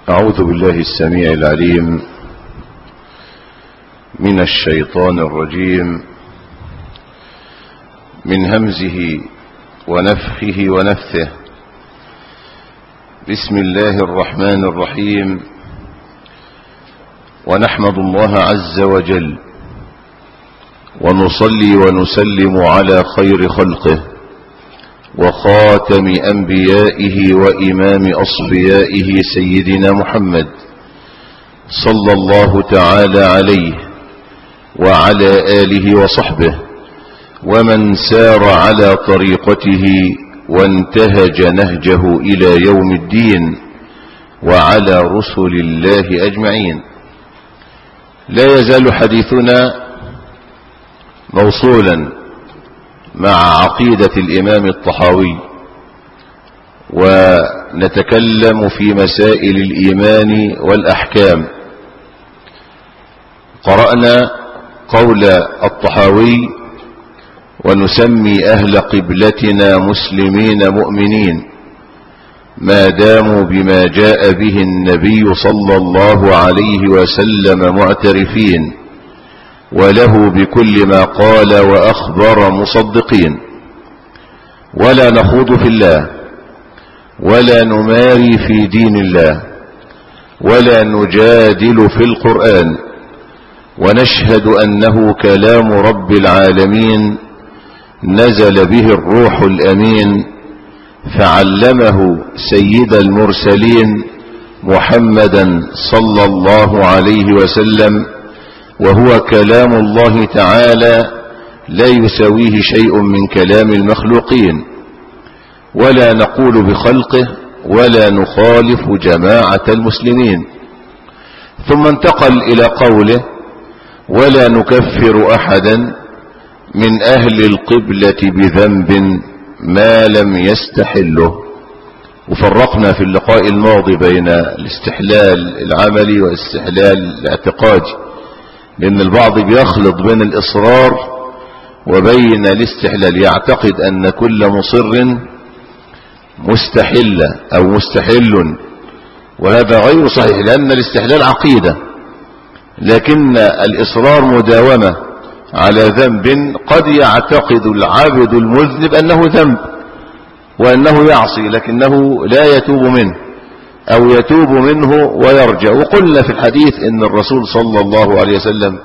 أعوذ بالله السميع العليم من الشيطان الرجيم من همزه ونفخه ونفثه بسم الله الرحمن الرحيم ونحمد الله عز وجل ونصلي ونسلم على خير خلقه وخاتم أنبيائه وإمام أصفيائه سيدنا محمد صلى الله تعالى عليه وعلى آله وصحبه ومن سار على طريقته وانتهج نهجه إلى يوم الدين وعلى رسل الله أجمعين لا يزال حديثنا موصولا مع عقيدة الإمام الطحاوي ونتكلم في مسائل الإيمان والأحكام قرأنا قول الطحاوي ونسمي أهل قبلتنا مسلمين مؤمنين ما داموا بما جاء به النبي صلى الله عليه وسلم معترفين وله بكل ما قال وأخبر مصدقين ولا نخوض في الله ولا نماري في دين الله ولا نجادل في القرآن ونشهد أنه كلام رب العالمين نزل به الروح الأمين فعلمه سيد المرسلين محمدا صلى الله عليه وسلم وهو كلام الله تعالى لا يساويه شيء من كلام المخلوقين ولا نقول بخلقه ولا نخالف جماعة المسلمين ثم انتقل إلى قوله ولا نكفر أحدا من أهل القبلة بذنب ما لم يستحله وفرقنا في اللقاء الماضي بين الاستحلال العملي والاستحلال الاعتقادي لأن البعض بيخلط بين الإصرار وبين الاستحلال يعتقد أن كل مصر مستحل أو مستحل وهذا غير صحيح لأن الاستحلال عقيدة لكن الإصرار مداومة على ذنب قد يعتقد العابد المذنب أنه ذنب وأنه يعصي لكنه لا يتوب منه أو يتوب منه ويرجع وقلنا في الحديث إن الرسول صلى الله عليه وسلم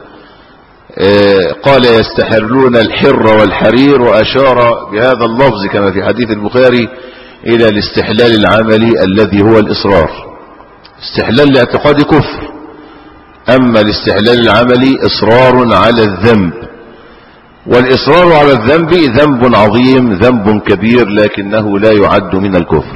قال يستحرون الحر والحرير وأشار بهذا اللفظ كما في حديث البخاري إلى الاستحلال العملي الذي هو الإصرار استحلال الاعتقاد كفر أما الاستحلال العملي إصرار على الذنب والإصرار على الذنب ذنب عظيم ذنب كبير لكنه لا يعد من الكفر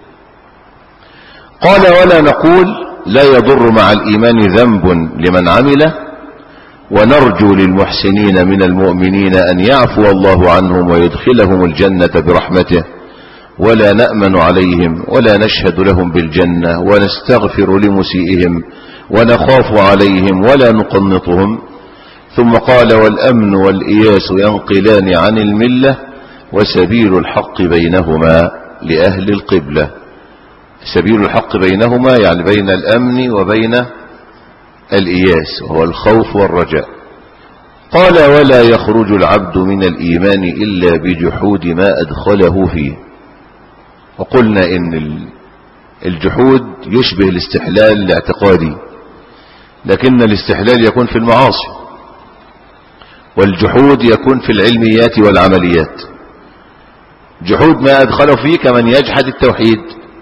قال ولا نقول لا يضر مع الإيمان ذنب لمن عمله ونرجو للمحسنين من المؤمنين أن يعفو الله عنهم ويدخلهم الجنة برحمته ولا نأمن عليهم ولا نشهد لهم بالجنة ونستغفر لمسيئهم ونخاف عليهم ولا نقنطهم ثم قال والأمن والإياس ينقلان عن الملة وسبيل الحق بينهما لأهل القبلة سبيل الحق بينهما يعني بين الأمن وبين الإياس وهو الخوف والرجاء قال ولا يخرج العبد من الإيمان إلا بجحود ما أدخله فيه وقلنا إن الجحود يشبه الاستحلال الاعتقادي لكن الاستحلال يكون في المعاصي والجحود يكون في العلميات والعمليات جحود ما أدخله فيه كمن يجحد التوحيد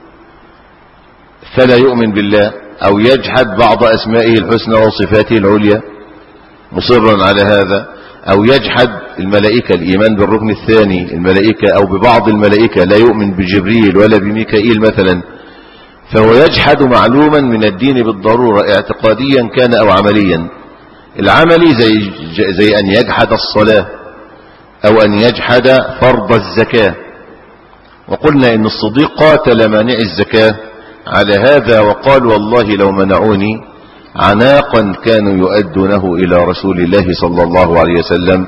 فلا يؤمن بالله أو يجحد بعض أسمائه الحسنى وصفاته العليا مصرا على هذا أو يجحد الملائكة الإيمان بالركن الثاني الملائكة أو ببعض الملائكة لا يؤمن بجبريل ولا بميكائيل مثلا فهو يجحد معلوما من الدين بالضرورة اعتقاديا كان أو عمليا العملي زي, زي أن يجحد الصلاة أو أن يجحد فرض الزكاة وقلنا إن الصديق قاتل مانع الزكاة على هذا وقال والله لو منعوني عناقا كانوا يؤدونه إلى رسول الله صلى الله عليه وسلم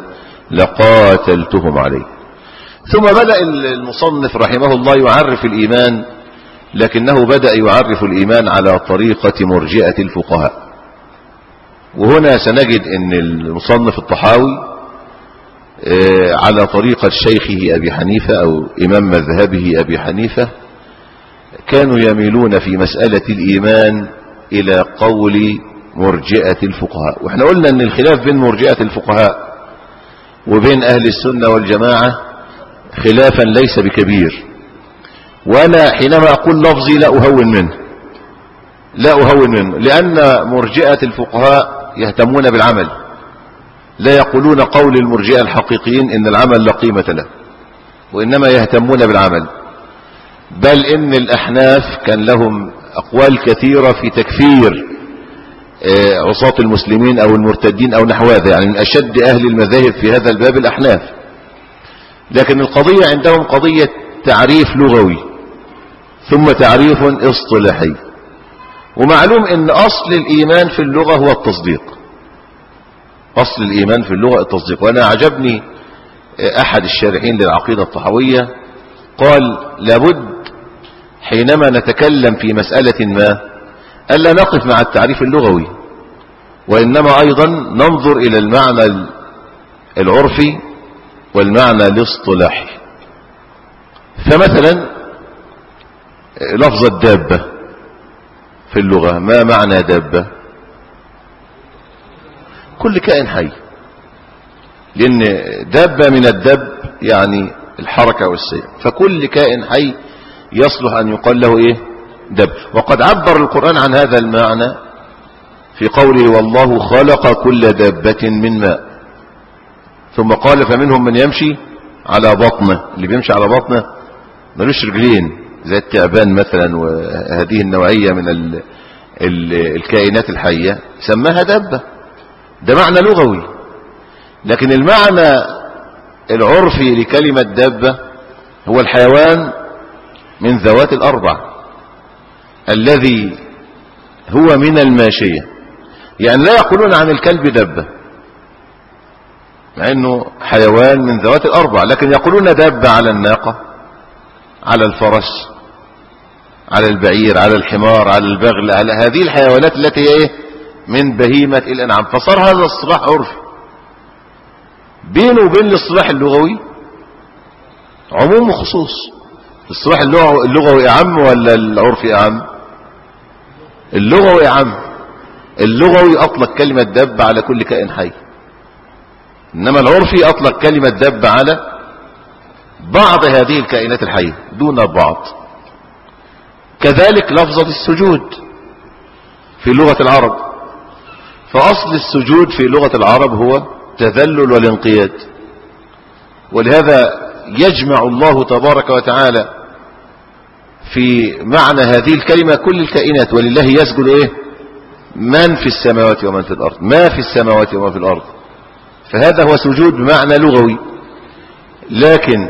لقاتلتهم عليه ثم بدأ المصنف رحمه الله يعرف الإيمان لكنه بدأ يعرف الإيمان على طريقة مرجئة الفقهاء وهنا سنجد أن المصنف الطحاوي على طريقة شيخه أبي حنيفة أو إمام مذهبه أبي حنيفة كانوا يميلون في مسألة الإيمان إلى قول مرجئة الفقهاء واحنا قلنا أن الخلاف بين مرجئة الفقهاء وبين أهل السنة والجماعة خلافا ليس بكبير وأنا حينما أقول لفظي لا أهون منه لا أهون منه لأن مرجئة الفقهاء يهتمون بالعمل لا يقولون قول المرجئة الحقيقيين إن العمل لا قيمة له وإنما يهتمون بالعمل بل إن الأحناف كان لهم أقوال كثيرة في تكفير عصاة المسلمين أو المرتدين أو نحو هذا يعني من أشد أهل المذاهب في هذا الباب الأحناف لكن القضية عندهم قضية تعريف لغوي ثم تعريف اصطلاحي ومعلوم ان اصل الايمان في اللغة هو التصديق اصل الايمان في اللغة التصديق وانا عجبني احد الشارحين للعقيدة الطحوية قال لابد حينما نتكلم في مسألة ما ألا نقف مع التعريف اللغوي وإنما أيضا ننظر إلى المعنى العرفي والمعنى الاصطلاحي فمثلا لفظ الدابة في اللغة ما معنى دابة كل كائن حي لأن دابة من الدب يعني الحركة والسير فكل كائن حي يصلح أن يقال له إيه دب وقد عبر القرآن عن هذا المعنى في قوله والله خلق كل دابة من ماء ثم قال فمنهم من يمشي على بطنه اللي بيمشي على بطنه ملوش رجلين زي التعبان مثلا وهذه النوعية من ال ال الكائنات الحية سماها دابة ده معنى لغوي لكن المعنى العرفي لكلمة دابة هو الحيوان من ذوات الأربع الذي هو من الماشية يعني لا يقولون عن الكلب دبة مع انه حيوان من ذوات الاربع لكن يقولون دابة على الناقة على الفرس على البعير على الحمار على البغل على هذه الحيوانات التي هي ايه من بهيمة الانعام فصار هذا الصلاح عرفي بينه وبين الاصطلاح اللغوي عموم وخصوص الاصطلاح اللغوي اعم ولا العرفي اعم اللغوي اعم اللغوي اطلق كلمة دب على كل كائن حي انما العرفي اطلق كلمة دب على بعض هذه الكائنات الحية دون بعض كذلك لفظة السجود في لغة العرب فاصل السجود في لغة العرب هو التذلل والانقياد ولهذا يجمع الله تبارك وتعالى في معنى هذه الكلمة كل الكائنات ولله يسجد ايه من في السماوات ومن في الارض ما في السماوات وما في الارض فهذا هو سجود بمعنى لغوي لكن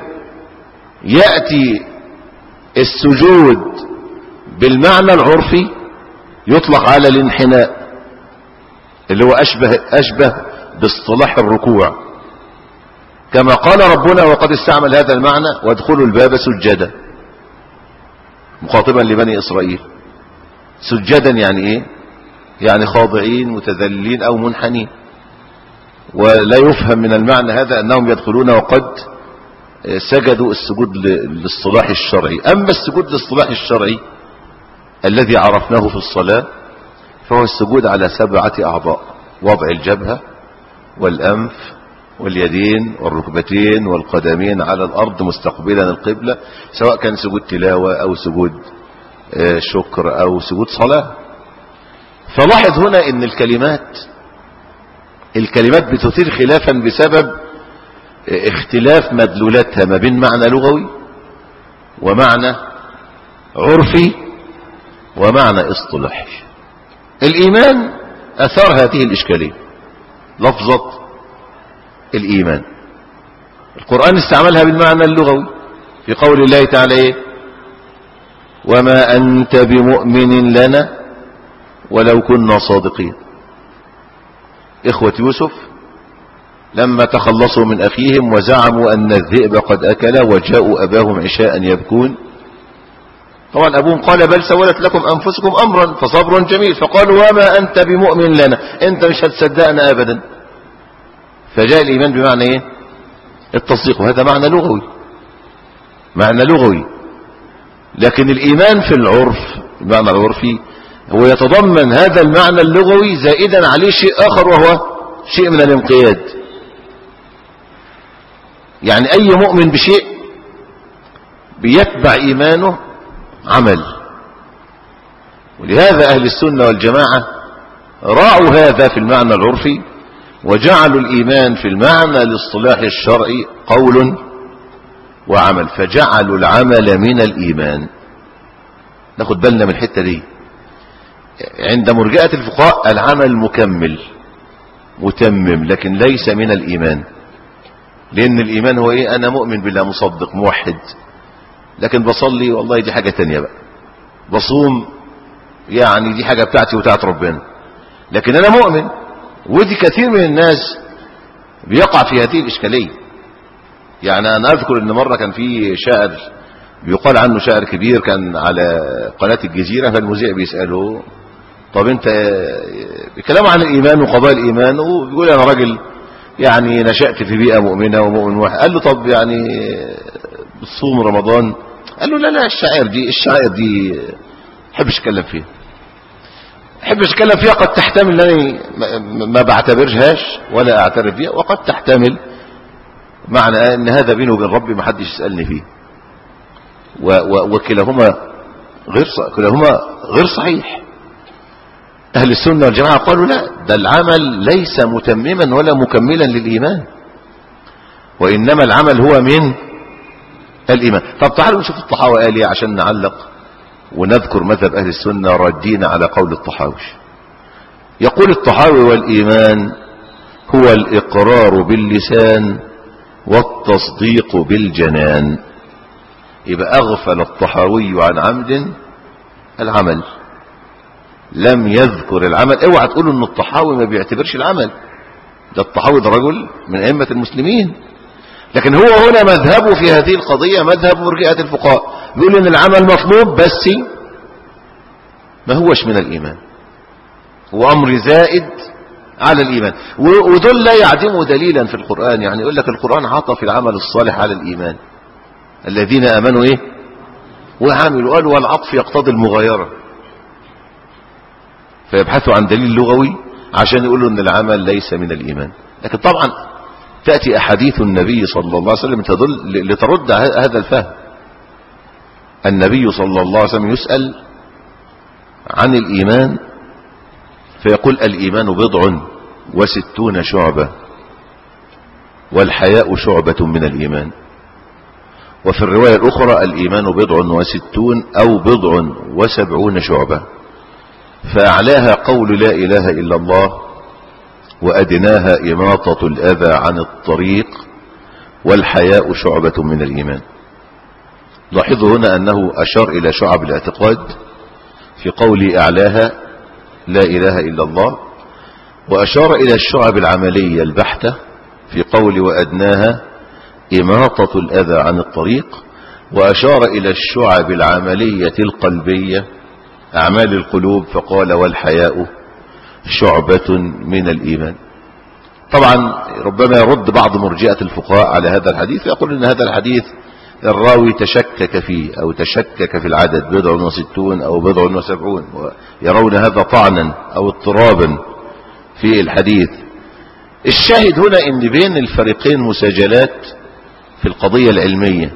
يأتي السجود بالمعنى العرفي يطلق على الانحناء اللي هو أشبه, أشبه باصطلاح الركوع كما قال ربنا وقد استعمل هذا المعنى وادخلوا الباب سجدا مخاطبا لبني إسرائيل سجدا يعني ايه يعني خاضعين متذللين او منحنين ولا يفهم من المعنى هذا انهم يدخلون وقد سجدوا السجود للصلاح الشرعي اما السجود للصلاح الشرعي الذي عرفناه في الصلاة فهو السجود على سبعة اعضاء وضع الجبهة والانف واليدين والركبتين والقدمين على الارض مستقبلا القبلة سواء كان سجود تلاوة او سجود شكر او سجود صلاة فلاحظ هنا ان الكلمات الكلمات بتثير خلافا بسبب اختلاف مدلولاتها ما بين معنى لغوي ومعنى عرفي ومعنى اصطلاحي الايمان اثار هذه الاشكاليه لفظة الايمان القرآن استعملها بالمعنى اللغوي في قول الله تعالى ايه وما انت بمؤمن لنا ولو كنا صادقين إخوة يوسف لما تخلصوا من أخيهم وزعموا أن الذئب قد أكل وجاءوا أباهم عشاء يبكون طبعا أبوهم قال بل سولت لكم أنفسكم أمرا فصبر جميل فقالوا وما أنت بمؤمن لنا أنت مش هتصدقنا أبدا فجاء الإيمان بمعنى إيه التصديق وهذا معنى لغوي معنى لغوي لكن الإيمان في العرف المعنى العرفي هو يتضمن هذا المعنى اللغوي زائدا عليه شيء آخر وهو شيء من الانقياد يعني أي مؤمن بشيء بيتبع إيمانه عمل ولهذا أهل السنة والجماعة راعوا هذا في المعنى العرفي وجعلوا الإيمان في المعنى الاصطلاحي الشرعي قول وعمل فجعلوا العمل من الإيمان ناخد بالنا من الحتة دي عند مرجئة الفقهاء العمل مكمل متمم لكن ليس من الإيمان لأن الإيمان هو إيه أنا مؤمن بالله مصدق موحد لكن بصلي والله دي حاجة تانية بقى بصوم يعني دي حاجة بتاعتي وبتاعت ربنا لكن أنا مؤمن ودي كثير من الناس بيقع في هذه الإشكالية يعني أنا أذكر أن مرة كان في شاعر بيقال عنه شاعر كبير كان على قناة الجزيرة فالمذيع بيسأله طب انت بكلام عن الإيمان وقضاء الإيمان وبيقول أنا راجل يعني نشأت في بيئة مؤمنة ومؤمن واحد قال له طب يعني بتصوم رمضان قال له لا لا الشعائر دي الشعائر دي حبش اتكلم فيها حبش اتكلم فيها قد تحتمل انني ما بعتبرهاش ولا اعترف بها وقد تحتمل معنى ان هذا بيني وبين ربي ما حدش يسالني فيه وكلاهما غير كلاهما غير صحيح اهل السنه والجماعه قالوا لا ده العمل ليس متمما ولا مكملا للايمان وانما العمل هو من الإيمان طب تعالوا نشوف الطحاوى قال ايه عشان نعلق ونذكر مذهب أهل السنة ردين على قول الطحاوي يقول الطحاوي والإيمان هو الإقرار باللسان والتصديق بالجنان يبقى أغفل الطحاوي عن عمد العمل لم يذكر العمل اوعى تقولوا ان الطحاوي ما بيعتبرش العمل ده الطحاوي ده رجل من أئمة المسلمين لكن هو هنا مذهبه في هذه القضية مذهب مرجئة الفقهاء بيقول ان العمل مطلوب بس ما هوش من الإيمان هو أمر زائد على الإيمان ودول لا يعدموا دليلا في القرآن يعني يقول لك القرآن عطف العمل الصالح على الإيمان الذين آمنوا إيه وعملوا قالوا والعطف يقتضي المغايرة فيبحثوا عن دليل لغوي عشان يقولوا ان العمل ليس من الإيمان لكن طبعا تأتي أحاديث النبي صلى الله عليه وسلم تدل لترد هذا الفهم النبي صلى الله عليه وسلم يسأل عن الإيمان فيقول الإيمان بضع وستون شعبة والحياء شعبة من الإيمان وفي الرواية الأخرى الإيمان بضع وستون أو بضع وسبعون شعبة فأعلاها قول لا إله إلا الله وأدناها إماطة الأذى عن الطريق والحياء شعبة من الإيمان لاحظوا هنا أنه أشار إلى شعب الاعتقاد في قول أعلاها لا إله إلا الله وأشار إلى الشعب العملية البحتة في قول وأدناها إماطة الأذى عن الطريق وأشار إلى الشعب العملية القلبية أعمال القلوب فقال والحياء شعبة من الإيمان طبعا ربما يرد بعض مرجئة الفقهاء على هذا الحديث يقول ان هذا الحديث الراوي تشكك فيه او تشكك في العدد بضع وستون او بضع وسبعون يرون هذا طعنا او اضطرابا في الحديث الشاهد هنا ان بين الفريقين مساجلات في القضية العلمية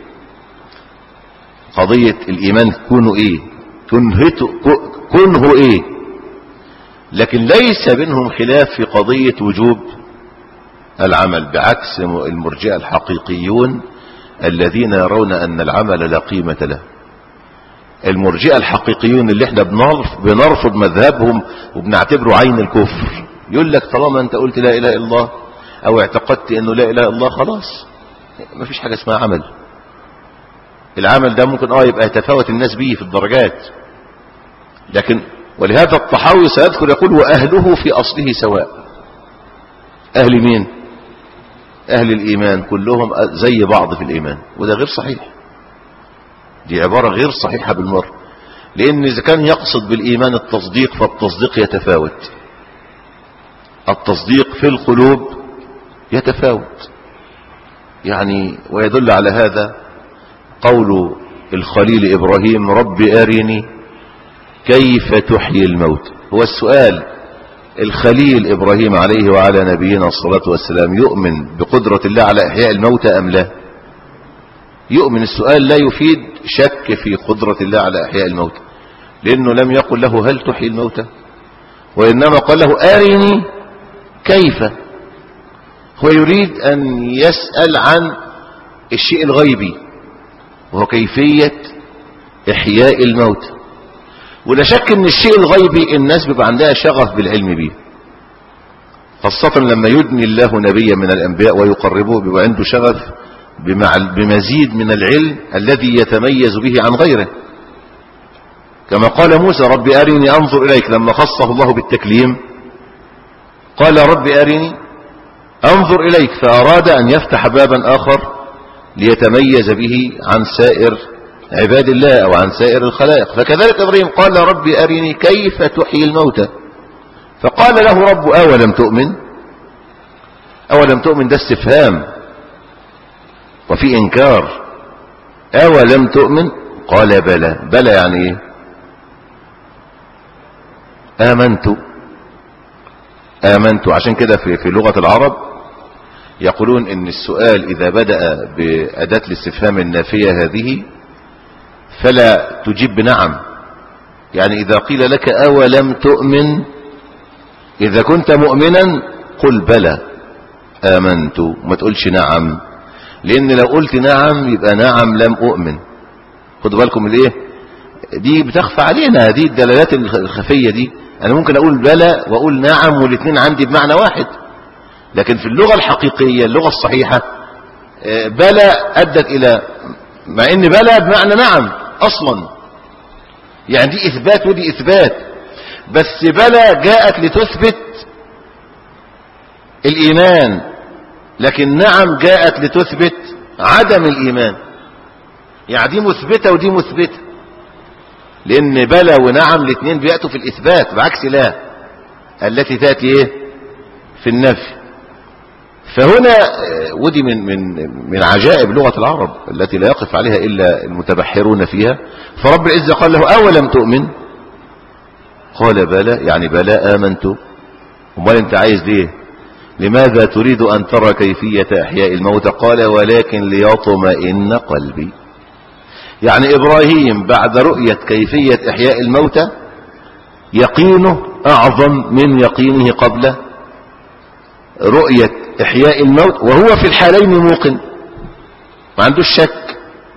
قضية الايمان كونه ايه كنه ايه لكن ليس بينهم خلاف في قضية وجوب العمل بعكس المرجئة الحقيقيون الذين يرون أن العمل لا قيمة له المرجئة الحقيقيون اللي احنا بنرفض مذهبهم وبنعتبره عين الكفر يقول لك طالما انت قلت لا اله الا الله او اعتقدت انه لا اله الا الله خلاص ما فيش حاجة اسمها عمل العمل ده ممكن اه يبقى يتفاوت الناس به في الدرجات لكن ولهذا الطحاوي سيذكر يقول وأهله في أصله سواء أهل مين أهل الإيمان كلهم زي بعض في الإيمان وده غير صحيح دي عبارة غير صحيحة بالمر لأن إذا كان يقصد بالإيمان التصديق فالتصديق يتفاوت التصديق في القلوب يتفاوت يعني ويدل على هذا قول الخليل إبراهيم رب أرني كيف تحيي الموت هو السؤال الخليل إبراهيم عليه وعلى نبينا الصلاة والسلام يؤمن بقدرة الله على إحياء الموتى أم لا يؤمن السؤال لا يفيد شك في قدرة الله على إحياء الموتى لأنه لم يقل له هل تحيي الموتى وإنما قال له أرني كيف هو يريد أن يسأل عن الشيء الغيبي وهو كيفية إحياء الموتى ولا شك ان الشيء الغيبي الناس بيبقى عندها شغف بالعلم به خاصة لما يدني الله نبيا من الانبياء ويقربه بيبقى عنده شغف بمزيد من العلم الذي يتميز به عن غيره كما قال موسى رب أرني أنظر إليك لما خصه الله بالتكليم قال رب أرني أنظر إليك فأراد أن يفتح بابا آخر ليتميز به عن سائر عباد الله أو عن سائر الخلائق فكذلك إبراهيم قال رب أرني كيف تحيي الموتى فقال له رب أولم تؤمن أولم تؤمن ده استفهام وفي إنكار أولم تؤمن قال بلى بلى يعني إيه آمنت آمنت عشان كده في, في لغة العرب يقولون ان السؤال اذا بدأ بأداة الاستفهام النافية هذه فلا تجيب بنعم يعني إذا قيل لك أولم تؤمن إذا كنت مؤمنا قل بلى آمنت ما تقولش نعم لأن لو قلت نعم يبقى نعم لم أؤمن خدوا بالكم الايه دي بتخفى علينا دي الدلالات الخفية دي أنا ممكن أقول بلى وأقول نعم والاثنين عندي بمعنى واحد لكن في اللغة الحقيقية اللغة الصحيحة بلى أدت إلى مع ان بلى بمعنى نعم اصلا يعني دي اثبات ودي اثبات بس بلى جاءت لتثبت الايمان لكن نعم جاءت لتثبت عدم الايمان يعني دي مثبتة ودي مثبتة لان بلى ونعم الاثنين بيأتوا في الاثبات بعكس لا التي تأتي ايه في النفي فهنا ودي من من من عجائب لغة العرب التي لا يقف عليها إلا المتبحرون فيها فرب العزة قال له أولم تؤمن قال بلى يعني بلى آمنت امال انت عايز ليه لماذا تريد أن ترى كيفية إحياء الموت قال ولكن ليطمئن قلبي يعني إبراهيم بعد رؤية كيفية إحياء الموتى يقينه أعظم من يقينه قبل رؤية إحياء الموت وهو في الحالين موقن ما عندوش شك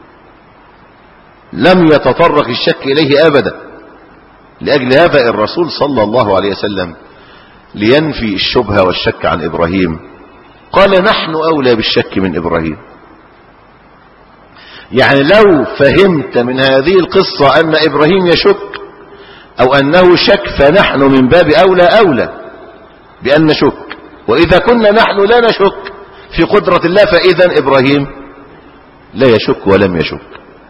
لم يتطرق الشك إليه أبدا لأجل هذا الرسول صلى الله عليه وسلم لينفي الشبهة والشك عن إبراهيم قال نحن أولى بالشك من إبراهيم يعني لو فهمت من هذه القصة أن إبراهيم يشك أو أنه شك فنحن من باب أولى أولى بأن نشك وإذا كنا نحن لا نشك في قدرة الله فإذا إبراهيم لا يشك ولم يشك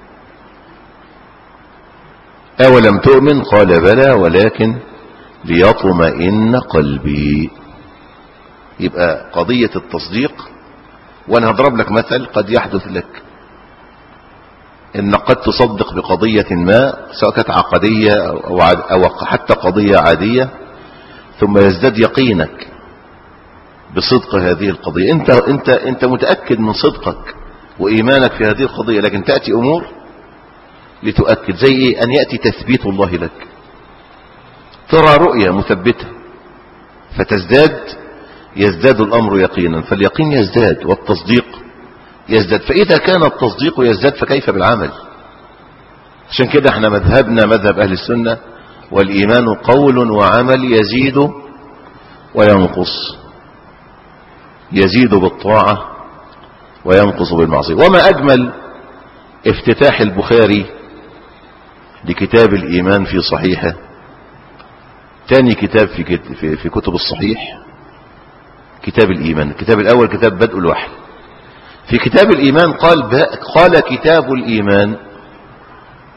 أولم تؤمن قال بلى ولكن ليطمئن قلبي يبقى قضية التصديق وانا هضرب لك مثل قد يحدث لك انك قد تصدق بقضية ما سواء كانت عقدية أو, أو حتى قضية عادية ثم يزداد يقينك بصدق هذه القضية انت, انت, انت متأكد من صدقك وإيمانك في هذه القضية لكن تأتي أمور لتؤكد زي إيه؟ أن يأتي تثبيت الله لك ترى رؤية مثبتة فتزداد يزداد الأمر يقينا فاليقين يزداد والتصديق يزداد فإذا كان التصديق يزداد فكيف بالعمل عشان كده احنا مذهبنا مذهب أهل السنة والإيمان قول وعمل يزيد وينقص يزيد بالطاعة وينقص بالمعصية وما أجمل افتتاح البخاري لكتاب الإيمان في صحيحه تاني كتاب في, في, في كتب الصحيح كتاب الإيمان الكتاب الأول كتاب بدء الوحي في كتاب الإيمان قال قال كتاب الإيمان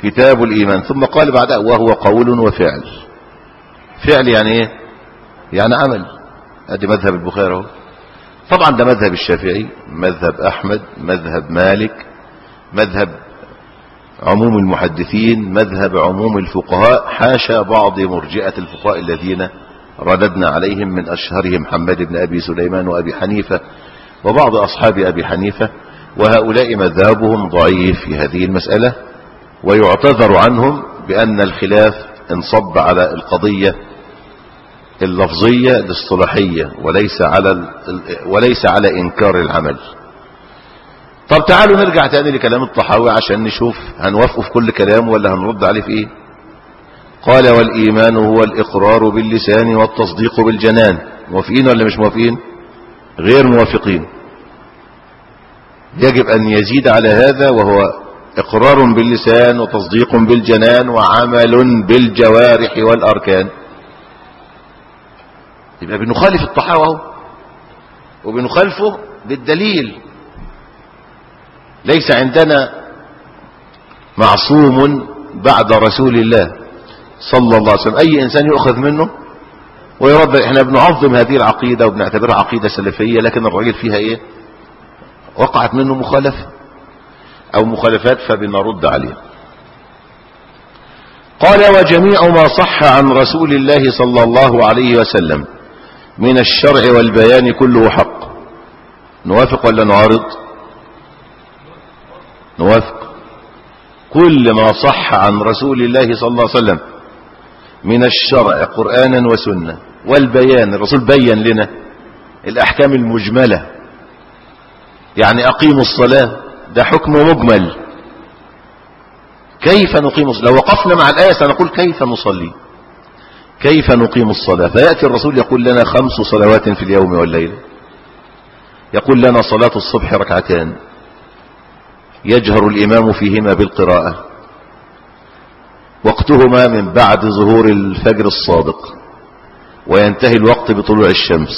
كتاب الإيمان ثم قال بعدها وهو قول وفعل فعل يعني ايه يعني عمل ادي مذهب البخاري اهو طبعا ده مذهب الشافعي مذهب احمد مذهب مالك مذهب عموم المحدثين مذهب عموم الفقهاء حاشا بعض مرجئة الفقهاء الذين رددنا عليهم من أشهرهم محمد بن أبي سليمان وأبي حنيفة وبعض أصحاب أبي حنيفة وهؤلاء مذهبهم ضعيف في هذه المسألة ويعتذر عنهم بأن الخلاف انصب على القضية اللفظية الاصطلاحية وليس على وليس على إنكار العمل طب تعالوا نرجع تاني لكلام الطحاوي عشان نشوف هنوافقه في كل كلام ولا هنرد عليه في ايه قال والإيمان هو الإقرار باللسان والتصديق بالجنان موافقين ولا مش موافقين غير موافقين يجب أن يزيد على هذا وهو إقرار باللسان وتصديق بالجنان وعمل بالجوارح والأركان يبقى بنخالف الطحاوة وبنخالفه بالدليل ليس عندنا معصوم بعد رسول الله صلى الله عليه وسلم أي إنسان يؤخذ منه ويرد احنا بنعظم هذه العقيدة وبنعتبرها عقيدة سلفية لكن الرجل فيها ايه وقعت منه مخالفة او مخالفات فبنرد عليه قال وجميع ما صح عن رسول الله صلى الله عليه وسلم من الشرع والبيان كله حق نوافق ولا نعارض نوافق كل ما صح عن رسول الله صلى الله عليه وسلم من الشرع قرآنا وسنة والبيان الرسول بين لنا الأحكام المجملة يعني أقيموا الصلاة ده حكم مجمل كيف نقيم الصلاة لو وقفنا مع الآية سنقول كيف نصلي كيف نقيم الصلاة فيأتي الرسول يقول لنا خمس صلوات في اليوم والليلة يقول لنا صلاة الصبح ركعتان يجهر الإمام فيهما بالقراءة وقتهما من بعد ظهور الفجر الصادق وينتهي الوقت بطلوع الشمس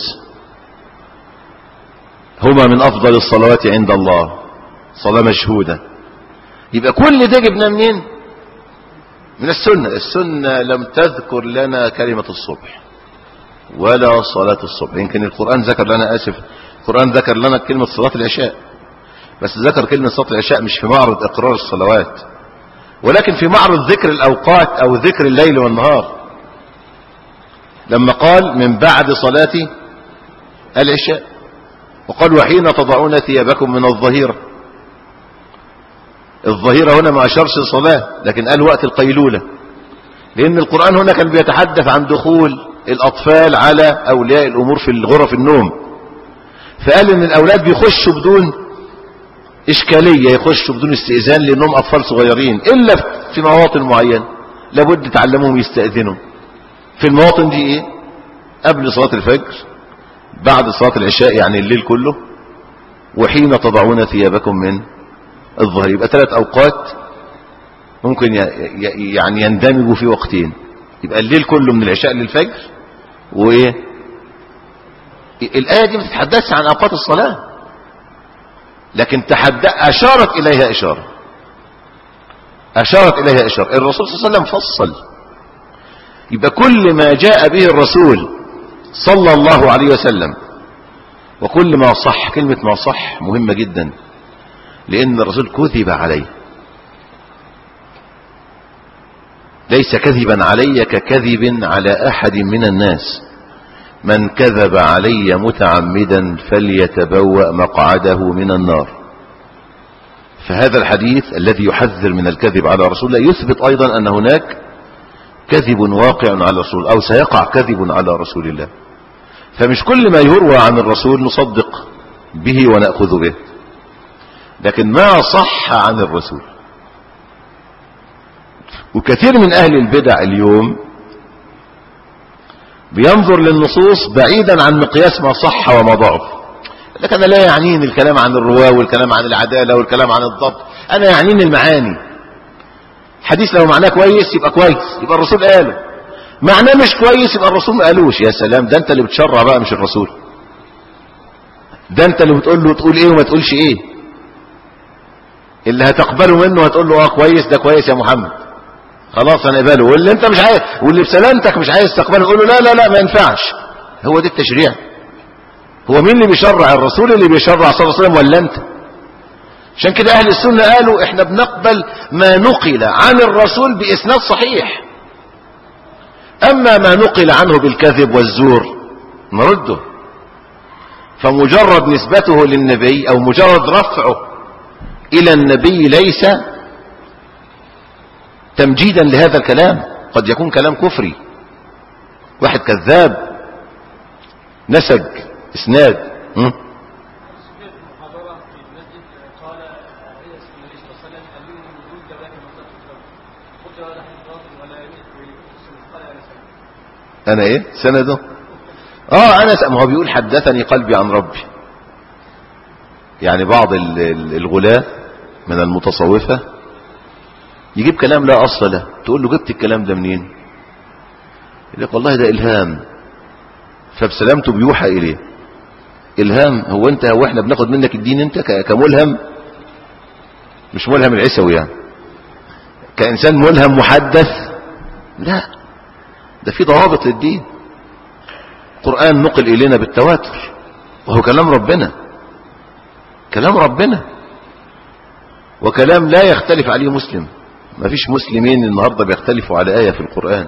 هما من أفضل الصلوات عند الله صلاة مشهودة يبقى كل ده جبنا منين من السنة السنة لم تذكر لنا كلمة الصبح ولا صلاة الصبح يمكن القرآن ذكر لنا آسف القرآن ذكر لنا كلمة صلاة العشاء بس ذكر كلمة صلاة العشاء مش في معرض إقرار الصلوات ولكن في معرض ذكر الأوقات أو ذكر الليل والنهار لما قال من بعد صلاة العشاء وقال وحين تضعون ثيابكم من الظهيرة الظهيرة هنا ما أشرش الصلاة لكن قال وقت القيلولة لأن القرآن هنا كان بيتحدث عن دخول الأطفال على أولياء الأمور في غرف النوم فقال إن الأولاد بيخشوا بدون إشكالية يخشوا بدون استئذان لأنهم أطفال صغيرين إلا في مواطن معينة لابد تعلمهم يستأذنوا في المواطن دي إيه قبل صلاة الفجر بعد صلاة العشاء يعني الليل كله وحين تضعون ثيابكم من الظهر يبقى ثلاث أوقات ممكن يعني يندمجوا في وقتين يبقى الليل كله من العشاء للفجر وإيه الآية دي ما تتحدثش عن أوقات الصلاة لكن تحدى أشارت إليها إشارة أشارت إليها إشارة الرسول صلى الله عليه وسلم فصل يبقى كل ما جاء به الرسول صلى الله عليه وسلم وكل ما صح كلمة ما صح مهمة جدا لأن الرسول كذب عليه ليس كذبا علي ككذب على أحد من الناس من كذب علي متعمدا فليتبوأ مقعده من النار فهذا الحديث الذي يحذر من الكذب على رسول الله يثبت أيضا أن هناك كذب واقع على الرسول أو سيقع كذب على رسول الله فمش كل ما يروى عن الرسول نصدق به ونأخذ به لكن ما صح عن الرسول وكثير من أهل البدع اليوم بينظر للنصوص بعيدا عن مقياس ما صح وما ضعف لكن أنا لا يعنيني الكلام عن الرواة والكلام عن العدالة والكلام عن الضبط أنا يعنيني المعاني حديث لو معناه كويس يبقى كويس يبقى الرسول قاله معناه مش كويس يبقى الرسول ما قالوش يا سلام ده انت اللي بتشرع بقى مش الرسول ده انت اللي بتقول له تقول ايه وما تقولش ايه اللي هتقبله منه هتقول له اه كويس ده كويس يا محمد خلاص انا اقبله واللي انت مش عايز واللي بسلامتك مش عايز تقبله قول له لا لا لا ما ينفعش هو ده التشريع هو مين اللي بيشرع الرسول اللي بيشرع صلى الله عليه وسلم ولا انت عشان كده اهل السنة قالوا احنا بنقبل ما نقل عن الرسول باسناد صحيح اما ما نقل عنه بالكذب والزور نرده فمجرد نسبته للنبي او مجرد رفعه الى النبي ليس تمجيدا لهذا الكلام قد يكون كلام كفري واحد كذاب نسج اسناد م? انا ايه سنده اه انا س... ما هو بيقول حدثني قلبي عن ربي يعني بعض ال- ال- الغلاة من المتصوفة يجيب كلام لا اصل له تقول له جبت الكلام ده منين يقول لك والله ده الهام فبسلامته بيوحى اليه الهام هو انت هو احنا بناخد منك الدين انت ك- كملهم مش ملهم العسوي يعني كانسان ملهم محدث لا ده في ضوابط للدين القرآن نقل إلينا بالتواتر وهو كلام ربنا كلام ربنا وكلام لا يختلف عليه مسلم ما فيش مسلمين النهاردة بيختلفوا على آية في القرآن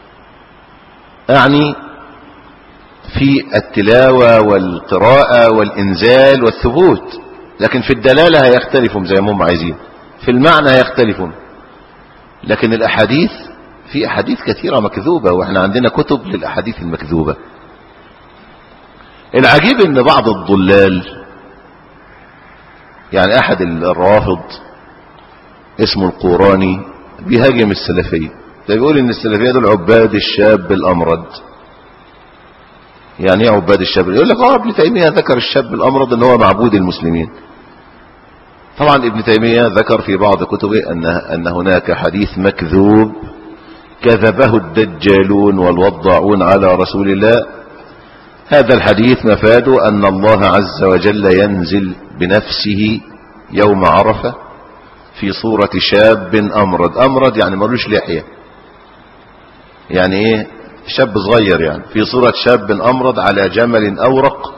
أعني في التلاوة والقراءة والإنزال والثبوت لكن في الدلالة هيختلفوا زي ما هم عايزين في المعنى هيختلفوا لكن الأحاديث في أحاديث كثيرة مكذوبة وإحنا عندنا كتب للأحاديث المكذوبة العجيب ان بعض الضلال يعني احد الروافض اسمه القوراني بيهاجم السلفية ده بيقول ان السلفية دول عباد الشاب الامرد يعني ايه عباد الشاب يقول لك اه ابن تيمية ذكر الشاب الامرد ان هو معبود المسلمين طبعا ابن تيمية ذكر في بعض كتبه ان, أن هناك حديث مكذوب كذبه الدجالون والوضاعون على رسول الله هذا الحديث مفاده أن الله عز وجل ينزل بنفسه يوم عرفة في صورة شاب أمرد أمرد يعني ملوش لحية يعني إيه شاب صغير يعني في صورة شاب أمرد على جمل أورق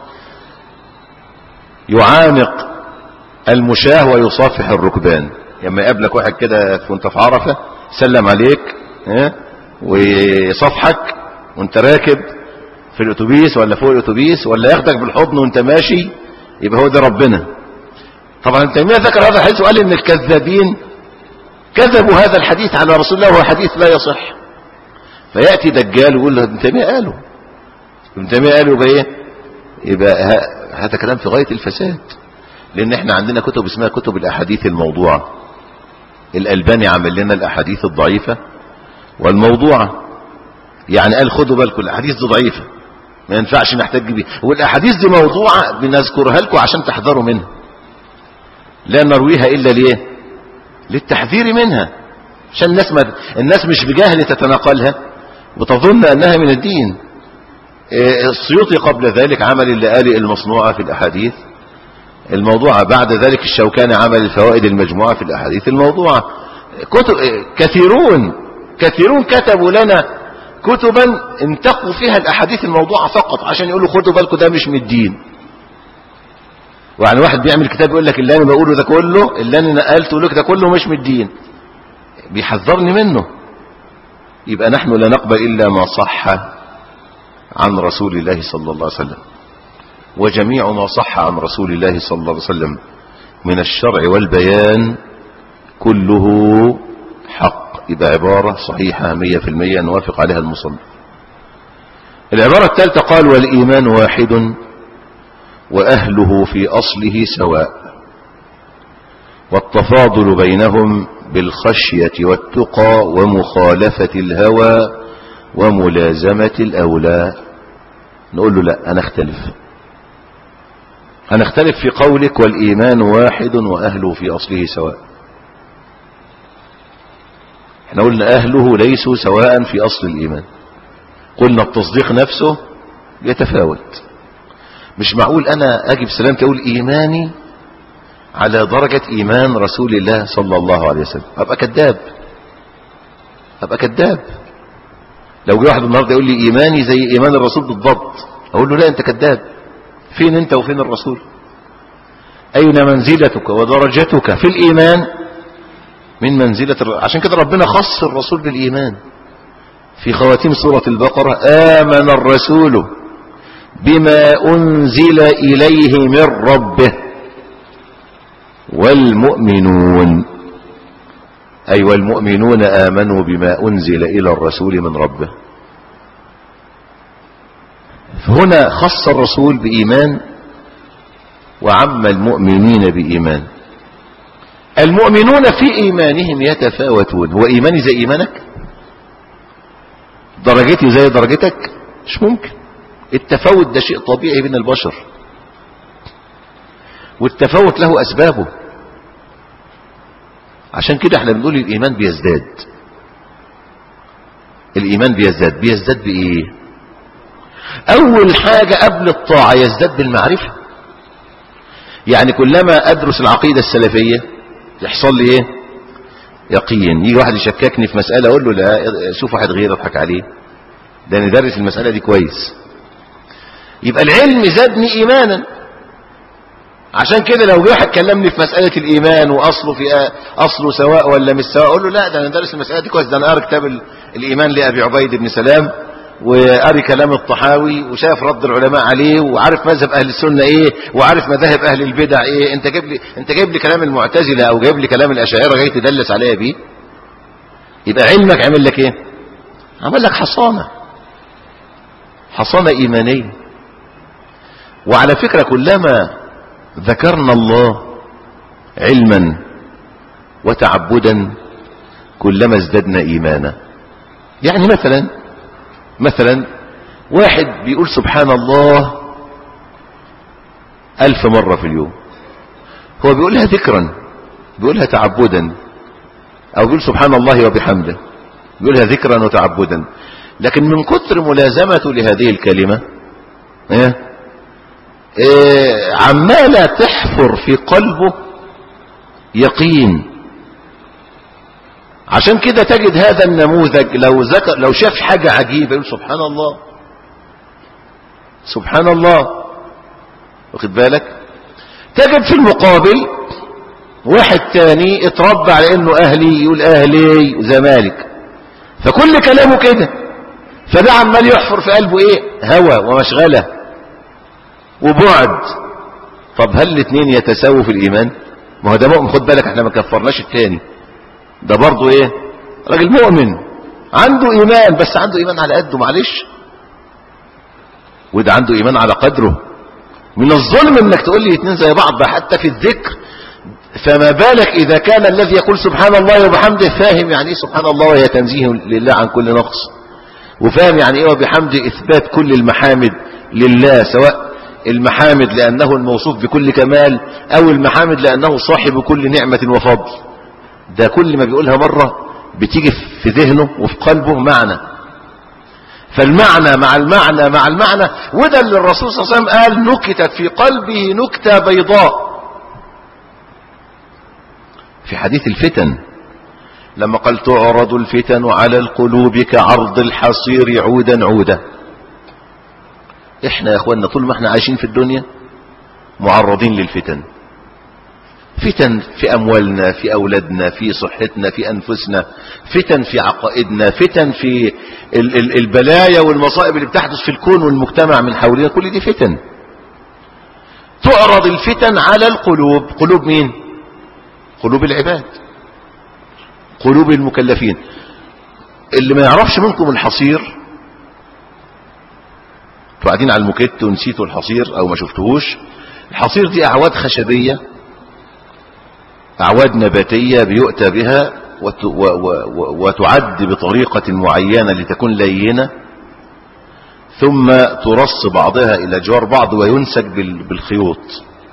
يعانق المشاه ويصافح الركبان لما يقابلك واحد كده وانت في عرفة سلم عليك اه ويصافحك وانت راكب في الاتوبيس ولا فوق الاتوبيس ولا ياخدك بالحضن وانت ماشي يبقى هو ده ربنا طبعا ابن تيميه ذكر هذا الحديث وقال ان الكذابين كذبوا هذا الحديث على رسول الله وهو حديث لا يصح فياتي دجال ويقول له ابن تيميه قاله ابن تيميه قاله يبقى ايه يبقى ه- هذا كلام في غايه الفساد لان احنا عندنا كتب اسمها كتب الاحاديث الموضوعه الالباني عمل لنا الاحاديث الضعيفه والموضوعه يعني قال خدوا بالكم الاحاديث دي ضعيفه ما ينفعش نحتاج بيه والاحاديث دي موضوعه بنذكرها لكم عشان تحذروا منها لا نرويها الا ليه للتحذير منها عشان الناس ما الناس مش بجهل تتناقلها وتظن انها من الدين إيه، السيوطي قبل ذلك عمل اللآلئ المصنوعة في الأحاديث الموضوعة بعد ذلك الشوكاني عمل الفوائد المجموعة في الأحاديث الموضوعة كتب إيه، كثيرون كثيرون كتبوا لنا كتبا انتقوا فيها الأحاديث الموضوعة فقط عشان يقولوا خدوا بالكم ده مش من الدين ويعني واحد بيعمل كتاب يقول لك اللي انا بقوله ده كله اللي انا نقلته لك ده كله مش من الدين بيحذرني منه يبقى نحن لا نقبل الا ما صح عن رسول الله صلى الله عليه وسلم وجميع ما صح عن رسول الله صلى الله عليه وسلم من الشرع والبيان كله حق يبقى عبارة صحيحة مية في المية نوافق عليها المصنف العبارة الثالثة قال والإيمان واحد وأهله في أصله سواء والتفاضل بينهم بالخشية والتقى ومخالفة الهوى وملازمة الأولى نقول له لا هنختلف هنختلف في قولك والإيمان واحد وأهله في أصله سواء احنا قلنا أهله ليسوا سواء في أصل الإيمان قلنا التصديق نفسه يتفاوت مش معقول أنا أجي بسلامتي أقول إيماني على درجة إيمان رسول الله صلى الله عليه وسلم أبقى كذاب أبقى كذاب لو جه واحد النهارده يقول لي إيماني زي إيمان الرسول بالضبط أقول له لا أنت كذاب فين أنت وفين الرسول أين منزلتك ودرجتك في الإيمان من منزلة الر... عشان كده ربنا خص الرسول بالإيمان في خواتيم سورة البقرة آمن الرسول بما أنزل إليه من ربه والمؤمنون أي والمؤمنون آمنوا بما أنزل إلى الرسول من ربه فهنا خص الرسول بإيمان وعم المؤمنين بإيمان المؤمنون في إيمانهم يتفاوتون هو إيماني زي إيمانك درجتي زي درجتك مش ممكن التفاوت ده شيء طبيعي بين البشر والتفاوت له أسبابه عشان كده احنا بنقول الإيمان بيزداد الإيمان بيزداد بيزداد بإيه أول حاجة قبل الطاعة يزداد بالمعرفة يعني كلما أدرس العقيدة السلفية يحصل لي إيه يقين يجي واحد يشككني في مسألة أقول له لا شوف واحد غير اضحك عليه ده ندرس المسألة دي كويس يبقى العلم زادني إيمانا عشان كده لو جه واحد كلمني في مسألة الإيمان وأصله في أصله سواء ولا مش سواء أقول له لا ده أنا دارس المسألة دي كويس ده أنا قاري كتاب الإيمان لأبي عبيد بن سلام وقاري كلام الطحاوي وشاف رد العلماء عليه وعارف مذهب أهل السنة إيه وعارف مذاهب أهل البدع إيه أنت جايب لي أنت جايب لي كلام المعتزلة أو جايب لي كلام الأشاعرة جاي تدلس عليا بيه يبقى علمك عمل لك إيه؟ عمل لك حصانة حصانة إيمانية وعلى فكرة كلما ذكرنا الله علما وتعبدا كلما ازددنا ايمانا يعني مثلا مثلا واحد بيقول سبحان الله الف مرة في اليوم هو بيقولها ذكرا بيقولها تعبدا او بيقول سبحان الله وبحمده بيقولها ذكرا وتعبدا لكن من كثر ملازمته لهذه الكلمة ايه إيه عمالة تحفر في قلبه يقين عشان كده تجد هذا النموذج لو ذكر لو شاف حاجة عجيبة يقول سبحان الله سبحان الله واخد بالك تجد في المقابل واحد تاني اتربى على انه اهلي يقول اهلي وزمالك فكل كلامه كده فده عمال يحفر في قلبه ايه هوى ومشغله وبعد طب هل الاثنين يتساووا في الايمان ما هو ده مؤمن خد بالك احنا ما كفرناش الثاني ده برضه ايه راجل مؤمن عنده ايمان بس عنده ايمان على قده معلش وده عنده ايمان على قدره من الظلم انك تقول لي اثنين زي بعض حتى في الذكر فما بالك اذا كان الذي يقول سبحان الله وبحمده فاهم يعني ايه سبحان الله وهي تنزيه لله عن كل نقص وفاهم يعني ايه وبحمده اثبات كل المحامد لله سواء المحامد لأنه الموصوف بكل كمال أو المحامد لأنه صاحب كل نعمة وفضل ده كل ما بيقولها مرة بتيجي في ذهنه وفي قلبه معنى فالمعنى مع المعنى مع المعنى وده اللي الرسول صلى الله عليه وسلم قال نكتت في قلبه نكتة بيضاء في حديث الفتن لما قال تعرض الفتن على القلوب كعرض الحصير عودا عودا احنا يا اخواننا طول ما احنا عايشين في الدنيا معرضين للفتن فتن في اموالنا في اولادنا في صحتنا في انفسنا فتن في عقائدنا فتن في ال ال البلايا والمصائب اللي بتحدث في الكون والمجتمع من حولنا كل دي فتن تعرض الفتن على القلوب قلوب مين قلوب العباد قلوب المكلفين اللي ما يعرفش منكم الحصير قاعدين على الموكيت ونسيتوا الحصير او ما شفتهوش الحصير دي اعواد خشبية اعواد نباتية بيؤتى بها وت و و وتعد بطريقة معينة لتكون لينة ثم ترص بعضها الى جوار بعض وينسج بالخيوط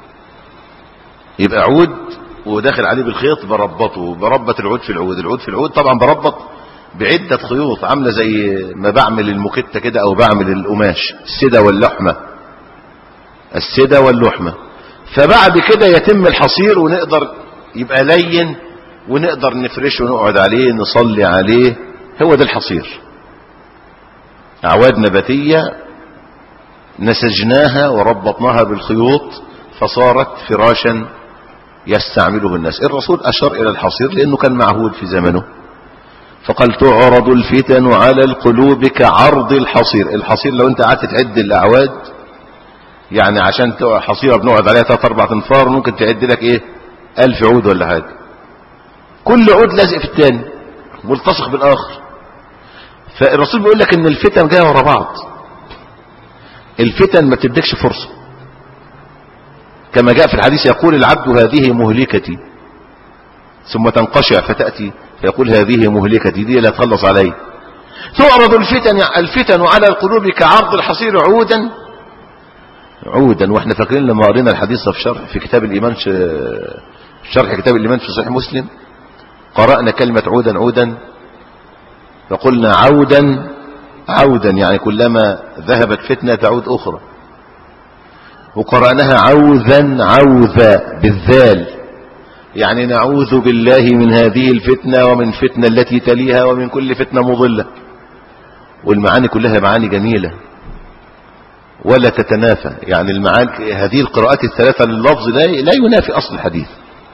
يبقى عود وداخل عليه بالخيط بربطه بربط العود في العود العود في العود طبعا بربط بعدة خيوط عاملة زي ما بعمل المكتة كده او بعمل القماش السدة واللحمة السدة واللحمة فبعد كده يتم الحصير ونقدر يبقى لين ونقدر نفرشه ونقعد عليه نصلي عليه هو ده الحصير أعواد نباتية نسجناها وربطناها بالخيوط فصارت فراشا يستعمله الناس الرسول أشار إلى الحصير لأنه كان معهود في زمنه فقال تعرض الفتن على القلوب كعرض الحصير الحصير لو انت قعدت تعد الأعواد يعني عشان حصيرة بنقعد عليها ثلاث أربع انفار ممكن تعد لك ايه ألف عود ولا حاجة كل عود لازق في الثاني ملتصق بالآخر فالرسول بيقول لك ان الفتن جايه ورا بعض الفتن ما تديكش فرصة كما جاء في الحديث يقول العبد هذه مهلكتي ثم تنقشع فتأتي فيقول هذه مهلكتي دي لا تخلص علي تعرض الفتن الفتن على القلوب كعرض الحصير عودا عودا واحنا فاكرين لما قرينا الحديث في شرح في كتاب الإيمان شرح كتاب الإيمان في صحيح مسلم قرأنا كلمة عودا عودا فقلنا عودا عودا يعني كلما ذهبت فتنة تعود أخرى وقرأناها عوذا عوذا بالذال يعني نعوذ بالله من هذه الفتنة ومن فتنة التي تليها ومن كل فتنة مضلة والمعاني كلها معاني جميلة ولا تتنافى يعني المعاني هذه القراءات الثلاثة لللفظ لا لا ينافي أصل الحديث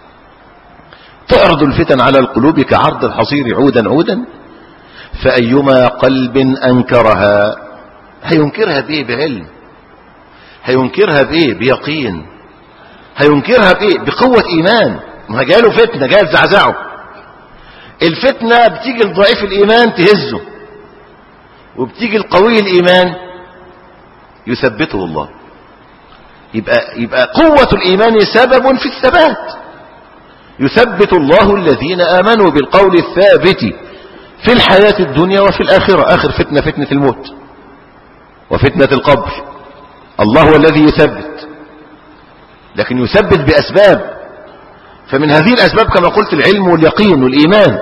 تعرض الفتن على القلوب كعرض الحصير عودا عودا فأيما قلب أنكرها هينكرها بإيه بعلم هينكرها بإيه بيقين هينكرها بإيه بقوة إيمان ما جاله فتنة جاء تزعزعه الفتنة بتيجي لضعيف الإيمان تهزه وبتيجي القوي الإيمان يثبته الله يبقى, يبقى قوة الإيمان سبب في الثبات يثبت الله الذين آمنوا بالقول الثابت في الحياة الدنيا وفي الآخرة آخر فتنة فتنة الموت وفتنة القبر الله هو الذي يثبت لكن يثبت بأسباب فمن هذه الأسباب كما قلت العلم واليقين والإيمان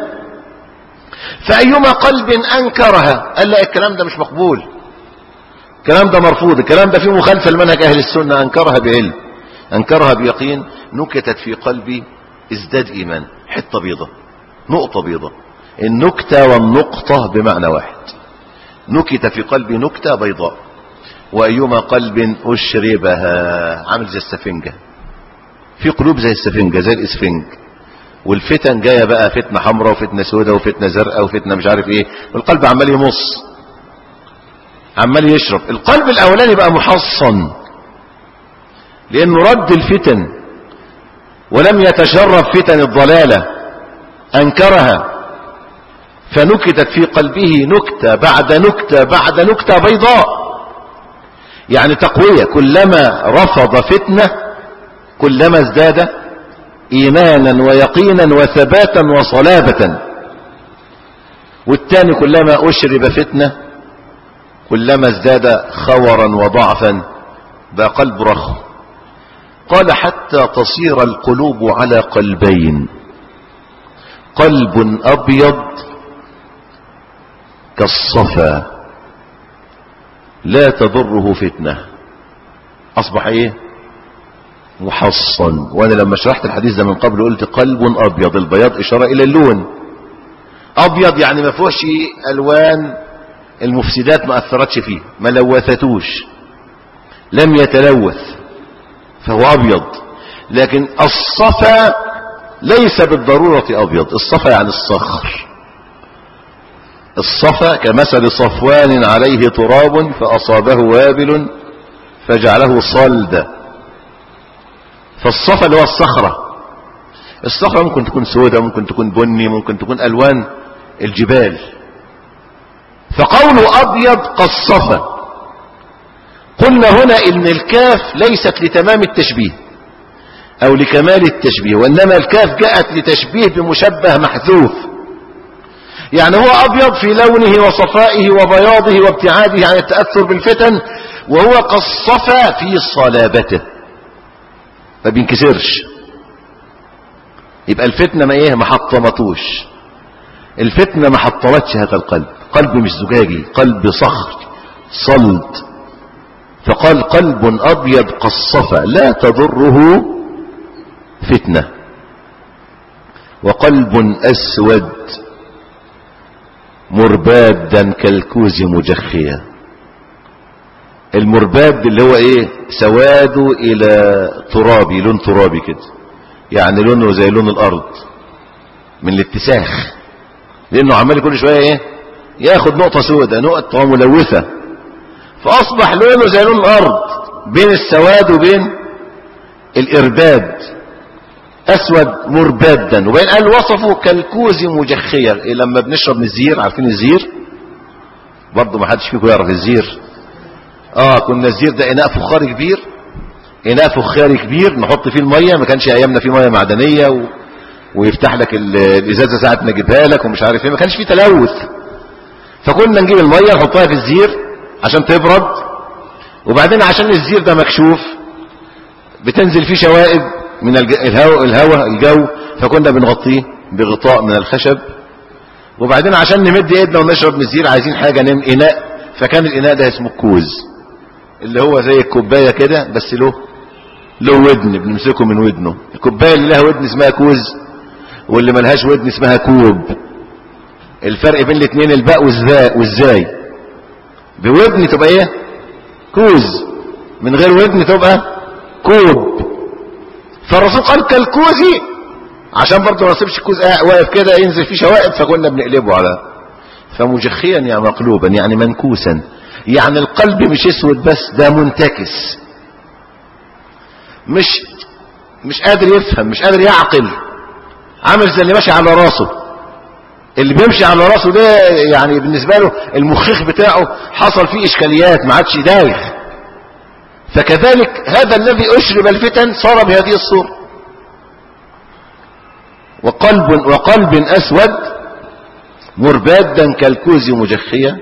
فأيما قلب أنكرها قال لا الكلام ده مش مقبول الكلام ده مرفوض الكلام ده فيه مخالفة لمنهج أهل السنة أنكرها بعلم أنكرها بيقين نكتت في قلبي ازداد إيمان حتة بيضة نقطة بيضة النكتة والنقطة بمعنى واحد نكت في قلبي نكتة بيضاء وأيما قلب أشربها عامل زي السفنجة في قلوب زي السفنجة زي الإسفنج والفتن جاية بقى فتنة حمراء وفتنة سوداء وفتنة زرقاء وفتنة مش عارف ايه والقلب عمال يمص عمال يشرب القلب الأولاني بقى محصن لأنه رد الفتن ولم يتشرب فتن الضلالة أنكرها فنكتت في قلبه نكتة بعد نكتة بعد نكتة بيضاء يعني تقوية كلما رفض فتنة كلما ازداد إيمانا ويقينا وثباتا وصلابة والثاني كلما أشرب فتنة كلما ازداد خورا وضعفا بقى قلب رخم قال حتى تصير القلوب على قلبين قلب أبيض كالصفا لا تضره فتنة أصبح إيه محصن وأنا لما شرحت الحديث ده من قبل قلت قلب أبيض البياض إشارة إلى اللون أبيض يعني ما فيهوش ألوان المفسدات ما أثرتش فيه ما لوثتوش لم يتلوث فهو أبيض لكن الصفا ليس بالضرورة أبيض الصفا يعني الصخر الصفا كمثل صفوان عليه تراب فأصابه وابل فجعله صلدا فالصفا اللي هو الصخرة الصخرة ممكن تكون سوداء ممكن تكون بني ممكن تكون ألوان الجبال فقوله أبيض كالصفا قلنا هنا إن الكاف ليست لتمام التشبيه أو لكمال التشبيه وإنما الكاف جاءت لتشبيه بمشبه محذوف يعني هو أبيض في لونه وصفائه وبياضه وابتعاده عن التأثر بالفتن وهو كالصفا في صلابته ما بينكسرش يبقى الفتنة ما ايه ما حطمتوش الفتنة ما حطمتش هذا القلب قلب مش زجاجي قلب صخر صلد فقال قلب أبيض قصفة لا تضره فتنة وقلب أسود مربادا كالكوز مجخيا المرباد اللي هو ايه سواده الى ترابي لون ترابي كده يعني لونه زي لون الارض من الاتساخ لانه عمال كل شويه ايه ياخد نقطه سوداء نقطه ملوثه فاصبح لونه زي لون الارض بين السواد وبين الارباد اسود مربادا وبين قال وصفه كالكوز مجخيا إيه لما بنشرب من الزير عارفين الزير برضه ما حدش فيكم يعرف الزير اه كنا الزير ده اناء فخاري كبير اناء فخاري كبير نحط فيه الميه ما كانش ايامنا فيه ميه معدنيه و... ويفتح لك الازازه ساعه ما نجيبها لك ومش عارف ايه ما كانش فيه تلوث فكنا نجيب الميه نحطها في الزير عشان تبرد وبعدين عشان الزير ده مكشوف بتنزل فيه شوائب من الهواء الهواء الجو فكنا بنغطيه بغطاء من الخشب وبعدين عشان نمد ايدنا ونشرب من الزير عايزين حاجه نم اناء فكان الاناء ده اسمه الكوز اللي هو زي الكوبايه كده بس له له ودن بنمسكه من ودنه الكوبايه اللي لها ودن اسمها كوز واللي ملهاش ودن اسمها كوب الفرق بين الاثنين الباء والزاء والزاي بودن تبقى ايه كوز من غير ودن تبقى كوب فالرسول قال كالكوزي عشان برضه ما نسيبش الكوز واقف كده ينزل فيه شوائب فكنا بنقلبه على فمجخيا يعني مقلوبا يعني منكوسا يعني القلب مش اسود بس ده منتكس مش مش قادر يفهم مش قادر يعقل عامل زي اللي ماشي على راسه اللي بيمشي على راسه ده يعني بالنسبة له المخيخ بتاعه حصل فيه اشكاليات ما عادش دايخ فكذلك هذا الذي اشرب الفتن صار بهذه الصورة وقلب وقلب اسود مربادا كالكوز مجخيا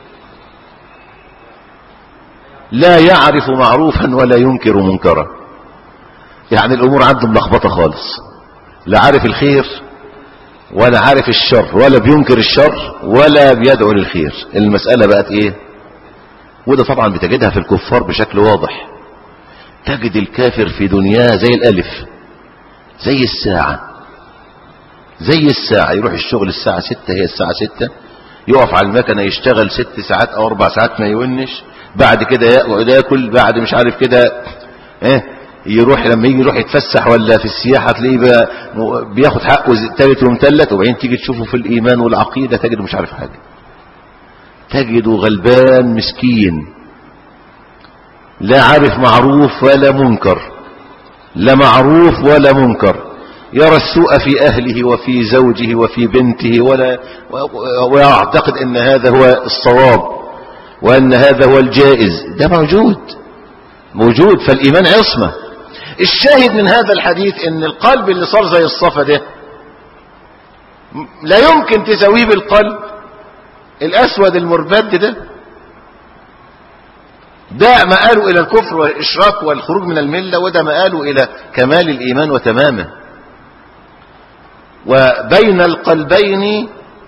لا يعرف معروفا ولا ينكر منكرا يعني الامور عنده ملخبطه خالص لا عارف الخير ولا عارف الشر ولا بينكر الشر ولا بيدعو للخير المسألة بقت ايه وده طبعا بتجدها في الكفار بشكل واضح تجد الكافر في دنياه زي الالف زي الساعة زي الساعة يروح الشغل الساعة ستة هي الساعة ستة يقف على المكنة يشتغل ست ساعات او اربع ساعات ما يونش بعد كده يقعد ياكل بعد مش عارف كده ايه يروح لما يجي يروح يتفسح ولا في السياحة تلاقيه بقى بياخد حقه تالت ومتلت وبعدين تيجي تشوفه في الإيمان والعقيدة تجده مش عارف حاجة تجده غلبان مسكين لا عارف معروف ولا منكر لا معروف ولا منكر يرى السوء في أهله وفي زوجه وفي بنته ولا ويعتقد أن هذا هو الصواب وأن هذا هو الجائز ده موجود موجود فالإيمان عصمة الشاهد من هذا الحديث ان القلب اللي صار زي الصفا ده لا يمكن تسويه بالقلب الاسود المربد ده ده مآله الى الكفر والاشراك والخروج من الملة وده مآله الى كمال الايمان وتمامه وبين القلبين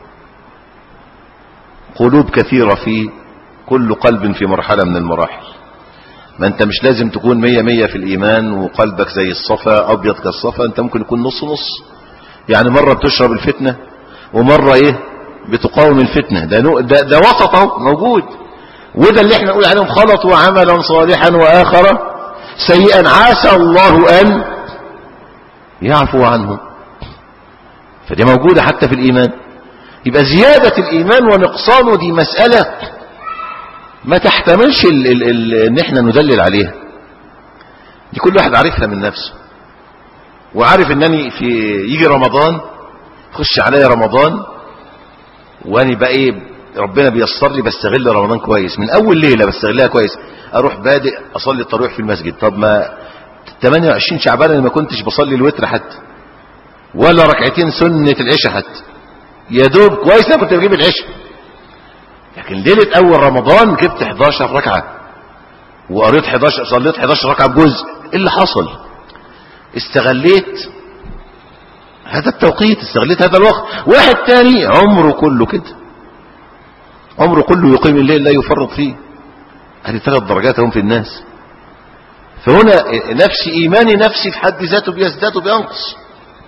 قلوب كثيرة في كل قلب في مرحلة من المراحل ما انت مش لازم تكون مية مية في الايمان وقلبك زي الصفا ابيض كالصفا انت ممكن يكون نص نص يعني مرة بتشرب الفتنة ومرة ايه بتقاوم الفتنة ده, نوع ده, ده وسط اهو موجود وده اللي احنا نقول عليهم خلطوا عملا صالحا واخر سيئا عسى الله ان يعفو عنه فدي موجودة حتى في الايمان يبقى زيادة الايمان ونقصانه دي مسألة ما تحتملش ال ال ال ان احنا ندلل عليها دي كل واحد عارفها من نفسه وعارف انني في يجي رمضان خش عليا رمضان واني بقى ايه ربنا بيسر لي بستغل رمضان كويس من اول ليله بستغلها كويس اروح بادئ اصلي التراويح في المسجد طب ما 28 شعبان انا ما كنتش بصلي الوتر حتى ولا ركعتين سنه العشاء حتى يا دوب كويس انا كنت بجيب العشاء لكن ليلة أول رمضان جبت 11 ركعة وقريت 11 صليت 11 ركعة بجزء إيه اللي حصل استغليت هذا التوقيت استغليت هذا الوقت واحد تاني عمره كله كده عمره كله يقيم الليل لا يفرط فيه هذه ثلاث درجات هم في الناس فهنا نفسي إيماني نفسي في حد ذاته بيزداد وبينقص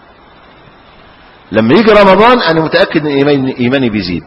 لما يجي رمضان أنا متأكد أن إيماني, إيماني بيزيد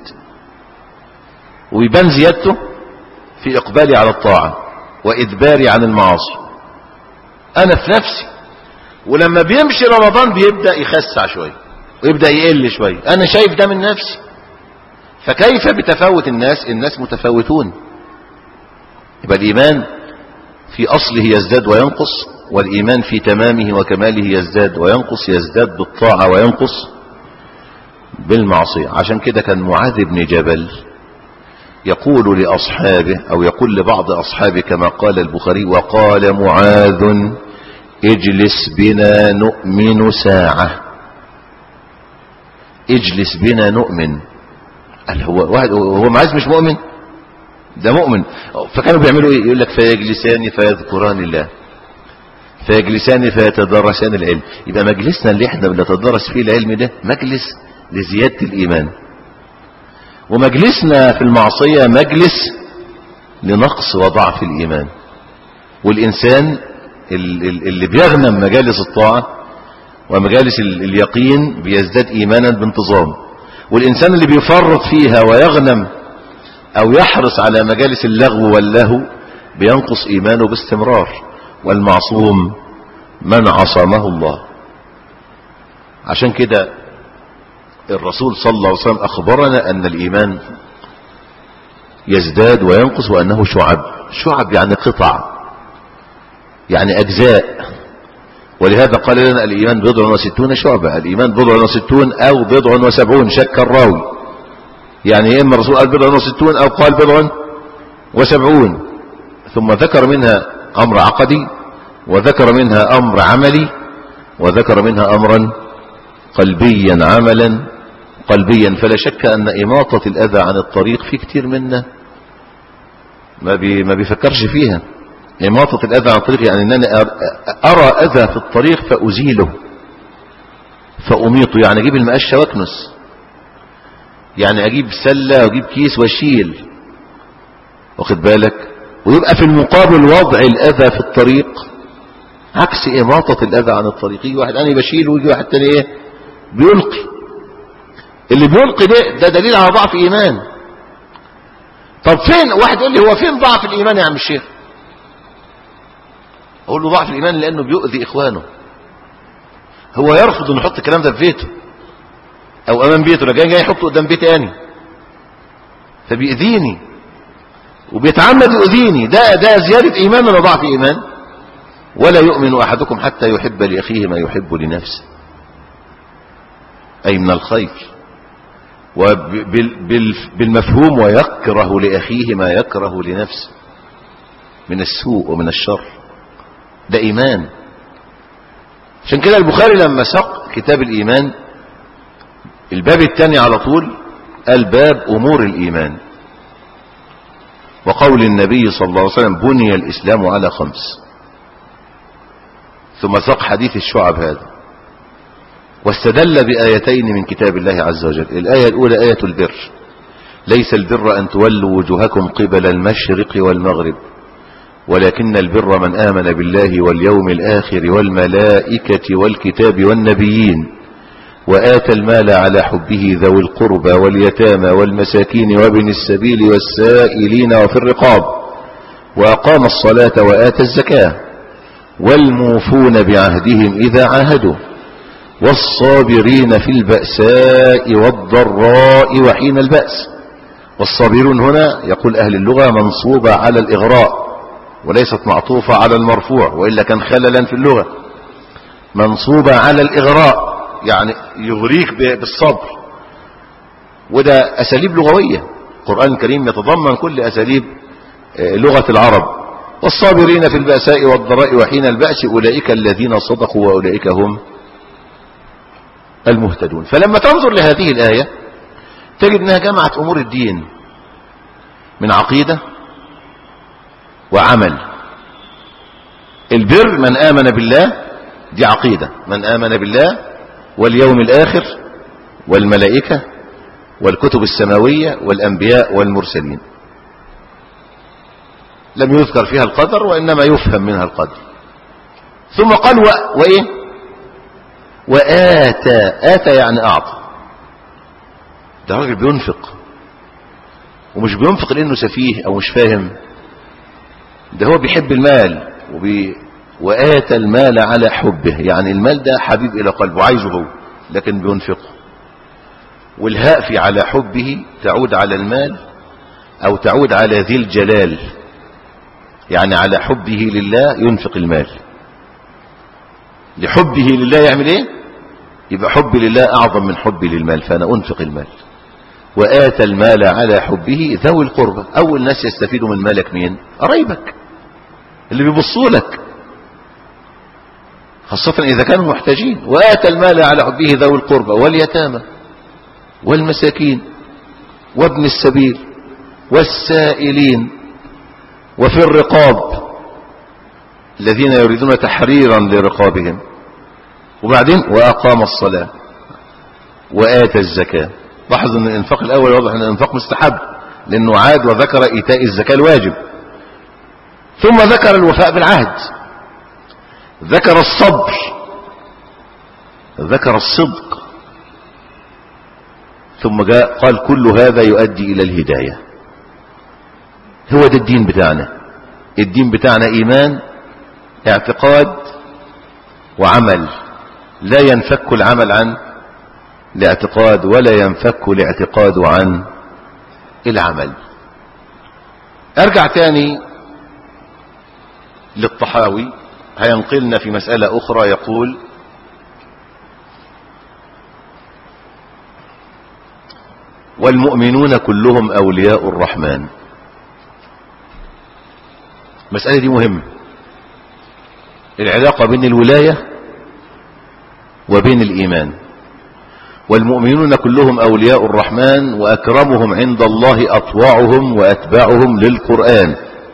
ويبان زيادته في إقبالي على الطاعة وإدباري عن المعاصي أنا في نفسي ولما بيمشي رمضان بيبدأ يخسع شوية ويبدأ يقل شوية أنا شايف ده من نفسي فكيف بتفاوت الناس الناس متفاوتون يبقى الإيمان في أصله يزداد وينقص والإيمان في تمامه وكماله يزداد وينقص يزداد بالطاعة وينقص بالمعصية عشان كده كان معاذ بن جبل يقول لأصحابه أو يقول لبعض أصحابه كما قال البخاري وقال معاذ اجلس بنا نؤمن ساعة اجلس بنا نؤمن قال هو واحد هو معاذ مش مؤمن ده مؤمن فكانوا بيعملوا ايه يقول لك فيجلسان فيذكران الله فيجلسان فيتدرسان العلم يبقى مجلسنا اللي احنا بنتدرس فيه العلم ده مجلس لزيادة الإيمان ومجلسنا في المعصية مجلس لنقص وضعف الإيمان والإنسان اللي بيغنم مجالس الطاعة ومجالس اليقين بيزداد إيمانا بانتظام والإنسان اللي بيفرط فيها ويغنم أو يحرص على مجالس اللغو واللهو بينقص إيمانه باستمرار والمعصوم من عصمه الله عشان كده الرسول صلى الله عليه وسلم أخبرنا أن الإيمان يزداد وينقص وأنه شعب شعب يعني قطع يعني أجزاء ولهذا قال لنا الإيمان بضع وستون شعبة الإيمان بضع وستون أو بضع وسبعون شك الراوي يعني إما الرسول قال بضع وستون أو قال بضع وسبعون ثم ذكر منها أمر عقدي وذكر منها أمر عملي وذكر منها أمرا قلبيا عملا قلبيا فلا شك أن إماطة الأذى عن الطريق في كتير منا ما, بي ما بيفكرش فيها إماطة الأذى عن الطريق يعني أنني أرى أذى في الطريق فأزيله فأميطه يعني أجيب المقشة واكنس يعني أجيب سلة وأجيب كيس واشيل واخد بالك ويبقى في المقابل وضع الأذى في الطريق عكس إماطة الأذى عن الطريق يجي واحد أنا بشيل ويجي واحد تاني إيه بيلقي اللي بيلقي ده ده دليل على ضعف إيمان طب فين واحد يقول لي هو فين ضعف الإيمان يا عم الشيخ أقول له ضعف الإيمان لأنه بيؤذي إخوانه هو يرفض أن يحط الكلام ده في بيته أو أمام بيته لكن جاي يحطه قدام بيت تاني فبيأذيني وبيتعمد يؤذيني ده ده زيادة إيمان ولا ضعف إيمان ولا يؤمن أحدكم حتى يحب لأخيه ما يحب لنفسه أي من الخير وبالمفهوم ويكره لأخيه ما يكره لنفسه من السوء ومن الشر ده إيمان عشان كده البخاري لما سق كتاب الإيمان الباب الثاني على طول الباب أمور الإيمان وقول النبي صلى الله عليه وسلم بني الإسلام على خمس ثم سق حديث الشعب هذا واستدل بآيتين من كتاب الله عز وجل الآية الأولى آية البر ليس البر أن تولوا وجوهكم قبل المشرق والمغرب ولكن البر من آمن بالله واليوم الآخر والملائكة والكتاب والنبيين وآتى المال على حبه ذوي القربى واليتامى والمساكين وابن السبيل والسائلين وفي الرقاب وأقام الصلاة وآتى الزكاة والموفون بعهدهم إذا عاهدوا والصابرين في البأساء والضراء وحين البأس والصابرون هنا يقول أهل اللغة منصوبة على الإغراء وليست معطوفة على المرفوع وإلا كان خللا في اللغة منصوبة على الإغراء يعني يغريك بالصبر وده أساليب لغوية القرآن الكريم يتضمن كل أساليب لغة العرب والصابرين في البأساء والضراء وحين البأس أولئك الذين صدقوا وأولئك هم المهتدون فلما تنظر لهذه الآية تجد أنها جمعت أمور الدين من عقيدة وعمل البر من آمن بالله دي عقيدة من آمن بالله واليوم الآخر والملائكة والكتب السماوية والأنبياء والمرسلين لم يذكر فيها القدر وإنما يفهم منها القدر ثم قال و... وإيه وآتى آتى يعني أعطى ده راجل بينفق ومش بينفق لأنه سفيه أو مش فاهم ده هو بيحب المال وبي... وآتى المال على حبه يعني المال ده حبيب إلى قلبه عايزه هو لكن بينفقه والهاء في على حبه تعود على المال أو تعود على ذي الجلال يعني على حبه لله ينفق المال لحبه لله يعمل ايه يبقى حبي لله أعظم من حبي للمال فأنا أنفق المال وآتى المال على حبه ذوي القربى أول ناس يستفيدوا من مالك مين قرايبك اللي بيبصوا لك خاصة إذا كانوا محتاجين وآتى المال على حبه ذوي القربى واليتامى والمساكين وابن السبيل والسائلين وفي الرقاب الذين يريدون تحريرا لرقابهم وبعدين وأقام الصلاة وآتى الزكاة لاحظ أن الإنفاق الأول واضح أن الإنفاق مستحب لأنه عاد وذكر إيتاء الزكاة الواجب ثم ذكر الوفاء بالعهد ذكر الصبر ذكر الصدق ثم جاء قال كل هذا يؤدي إلى الهداية هو ده الدين بتاعنا الدين بتاعنا إيمان اعتقاد وعمل لا ينفك العمل عن الاعتقاد ولا ينفك الاعتقاد عن العمل ارجع تاني للطحاوي هينقلنا في مسألة أخرى يقول والمؤمنون كلهم أولياء الرحمن المسألة دي مهمة العلاقة بين الولاية وبين الإيمان والمؤمنون كلهم أولياء الرحمن وأكرمهم عند الله أطوعهم وأتباعهم للقرآن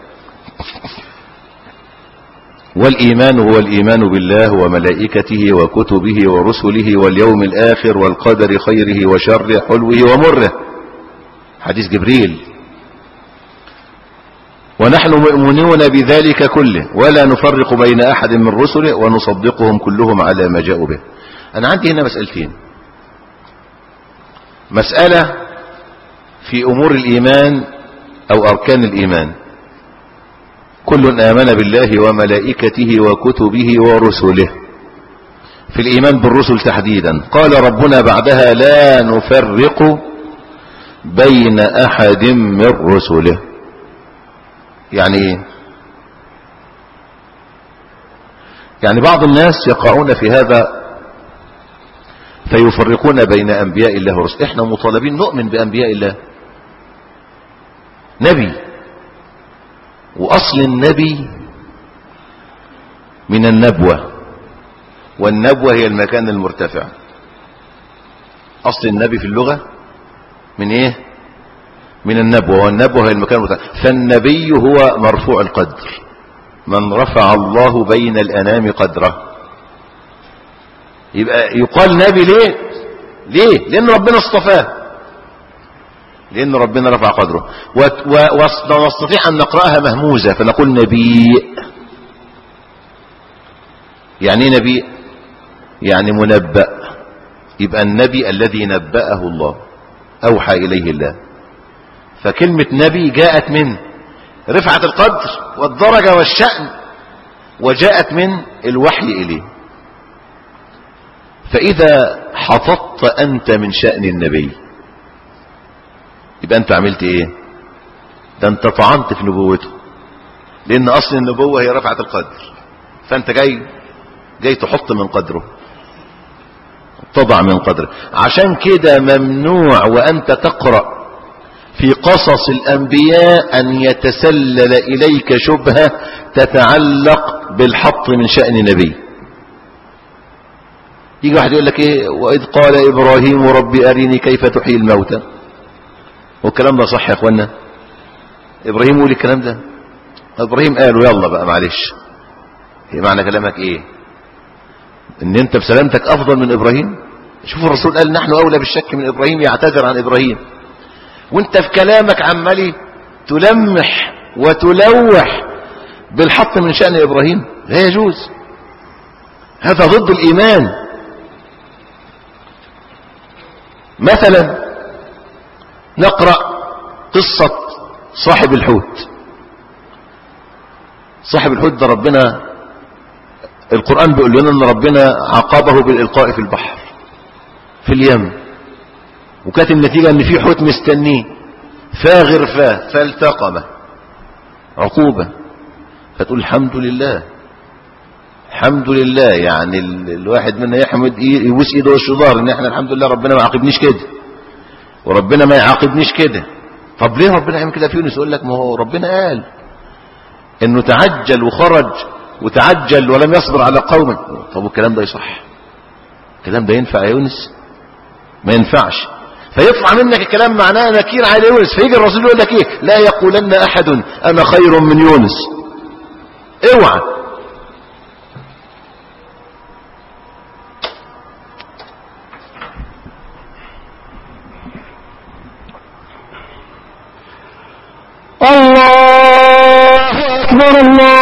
والإيمان هو الإيمان بالله وملائكته وكتبه ورسله واليوم الآخر والقدر خيره وشره حلوه ومره حديث جبريل ونحن مؤمنون بذلك كله ولا نفرق بين أحد من رسله ونصدقهم كلهم على ما جاءوا به أنا عندي هنا مسألتين مسألة في أمور الإيمان أو أركان الإيمان كل آمن بالله وملائكته وكتبه ورسله في الإيمان بالرسل تحديدا قال ربنا بعدها لا نفرق بين أحد من رسله يعني ايه يعني بعض الناس يقعون في هذا فيفرقون بين أنبياء الله ورسله احنا مطالبين نؤمن بأنبياء الله نبي وأصل النبي من النبوة والنبوة هي المكان المرتفع أصل النبي في اللغة من إيه من النبوة والنبوة هي المكان المرتفع فالنبي هو مرفوع القدر من رفع الله بين الأنام قدره يبقى يقال نبي ليه ليه لأن ربنا اصطفاه لأن ربنا رفع قدره ونستطيع أن نقرأها مهموزة فنقول نبي يعني ايه نبي يعني منبأ يبقى النبي الذي نبأه الله أوحى إليه الله فكلمة نبي جاءت من رفعة القدر والدرجة والشأن وجاءت من الوحي إليه فإذا حفظت أنت من شأن النبي يبقى أنت عملت إيه ده أنت طعنت في نبوته لأن أصل النبوة هي رفعة القدر فأنت جاي جاي تحط من قدره تضع من قدره عشان كده ممنوع وأنت تقرأ في قصص الأنبياء أن يتسلل إليك شبهة تتعلق بالحط من شأن نبي يجي واحد يقول لك ايه وإذ قال إبراهيم ربي أريني كيف تحيي الموتى والكلام ده صح يا اخوانا إبراهيم يقول الكلام ده إبراهيم قالوا يلا بقى معلش هي معنى كلامك ايه ان انت بسلامتك افضل من ابراهيم شوف الرسول قال نحن اولى بالشك من ابراهيم يعتذر عن ابراهيم وانت في كلامك عمالي تلمح وتلوح بالحط من شأن إبراهيم لا يجوز هذا ضد الإيمان مثلا نقرأ قصة صاحب الحوت صاحب الحوت ده ربنا القرآن بيقول لنا ان ربنا عاقبه بالإلقاء في البحر في اليم وكانت النتيجة ان في حوت مستنيه فاغر فاه فالتقمه عقوبة فتقول الحمد لله الحمد لله يعني ال- الواحد منا يحمد إيه يبوس ايده والشضار ان احنا الحمد لله ربنا ما عاقبنيش كده وربنا ما يعاقبنيش كده طب ليه ربنا يعمل كده في يونس يقول لك ما هو ربنا قال انه تعجل وخرج وتعجل ولم يصبر على قومه طب والكلام ده يصح الكلام ده ينفع يا يونس ما ينفعش فيطلع منك الكلام معناه نكير على يونس فيجي الرسول يقول لك ايه لا يقولن احد انا خير من يونس اوعى الله أكبر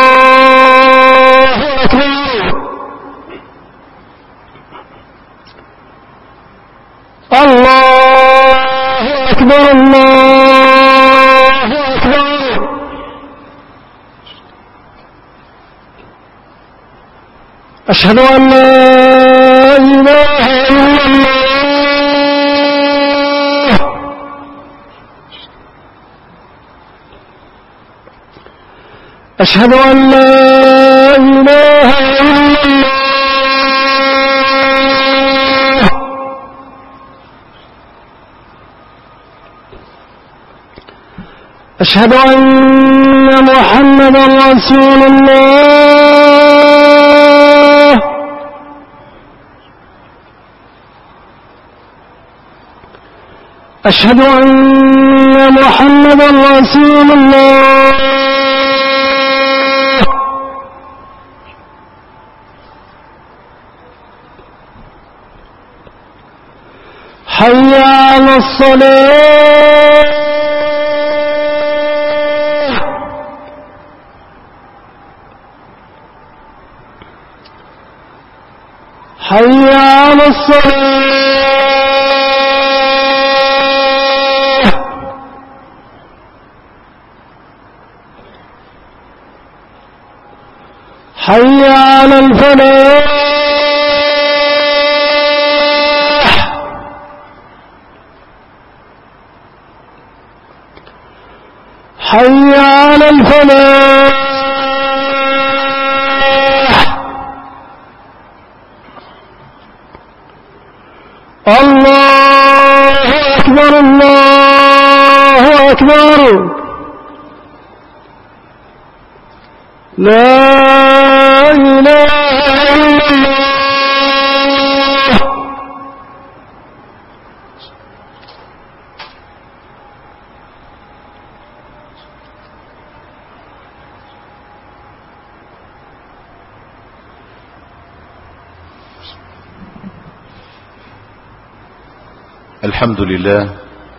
الله أكبر الله أكبر الله أكبر أشهد أن لا إله إلا الله أشهد أن لا إله إلا الله أشهد أن محمدا رسول الله أشهد أن محمدا رسول الله حي على الصلاة حي على الصلاة حي على الفلاح حي على الفلاح الله أكبر الله أكبر لا إله إلا الله الحمد لله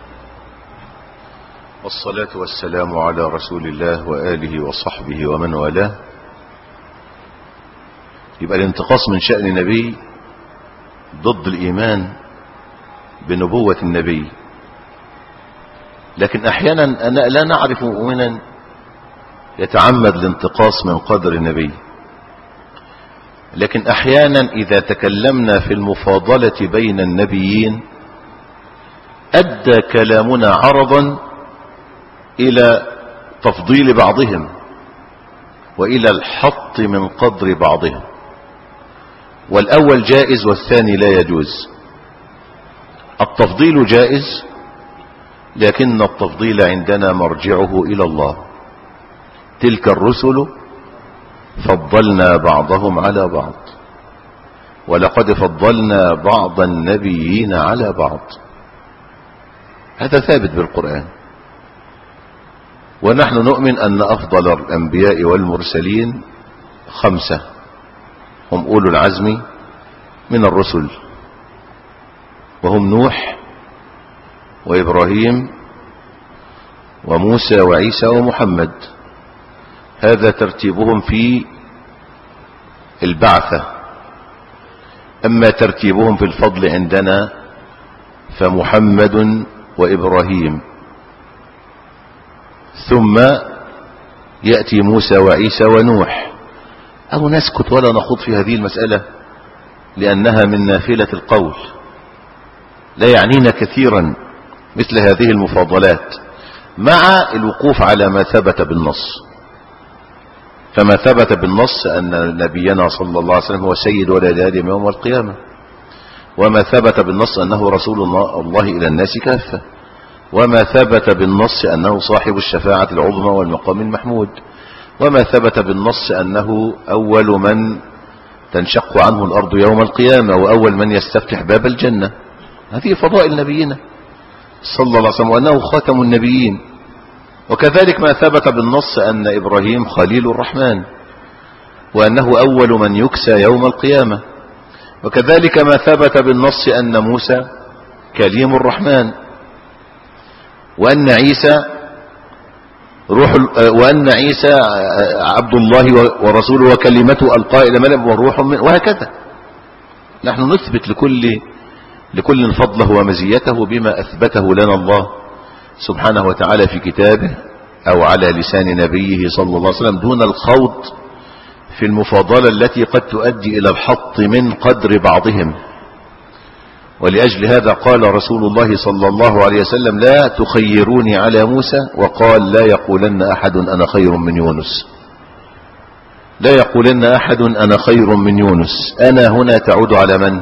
والصلاة والسلام على رسول الله وآله وصحبه ومن والاه يبقى الانتقاص من شأن النبي ضد الإيمان بنبوة النبي لكن أحيانا أنا لا نعرف مؤمنا يتعمد الانتقاص من قدر النبي لكن أحيانا إذا تكلمنا في المفاضلة بين النبيين أدى كلامنا عرضا إلى تفضيل بعضهم وإلى الحط من قدر بعضهم والأول جائز والثاني لا يجوز التفضيل جائز لكن التفضيل عندنا مرجعه إلى الله تلك الرسل فضلنا بعضهم على بعض ولقد فضلنا بعض النبيين على بعض هذا ثابت بالقرآن ونحن نؤمن أن أفضل الأنبياء والمرسلين خمسة هم أولو العزم من الرسل وهم نوح وإبراهيم وموسى وعيسى ومحمد هذا ترتيبهم في البعثة أما ترتيبهم في الفضل عندنا فمحمد وإبراهيم ثم يأتي موسى وعيسى ونوح أو نسكت ولا نخوض في هذه المسألة لأنها من نافلة القول لا يعنينا كثيرا مثل هذه المفاضلات مع الوقوف على ما ثبت بالنص فما ثبت بالنص أن نبينا صلى الله عليه وسلم هو سيد ولد آدم يوم القيامة وما ثبت بالنص أنه رسول الله إلى الناس كافة وما ثبت بالنص أنه صاحب الشفاعة العظمى والمقام المحمود وما ثبت بالنص أنه أول من تنشق عنه الأرض يوم القيامة وأول من يستفتح باب الجنة هذه فضائل نبينا صلى الله عليه وسلم وأنه خاتم النبيين وكذلك ما ثبت بالنص أن إبراهيم خليل الرحمن وأنه أول من يكسى يوم القيامة وكذلك ما ثبت بالنص أن موسى كليم الرحمن وأن عيسى روح وأن عيسى عبد الله ورسوله وكلمته ألقى إلى ملأ وروح من وهكذا نحن نثبت لكل لكل فضله ومزيته بما أثبته لنا الله سبحانه وتعالى في كتابه أو على لسان نبيه صلى الله عليه وسلم دون الخوض في المفاضلة التي قد تؤدي إلى الحط من قدر بعضهم ولأجل هذا قال رسول الله صلى الله عليه وسلم لا تخيروني على موسى وقال لا يقولن أحد أنا خير من يونس لا يقولن أحد أنا خير من يونس أنا هنا تعود على من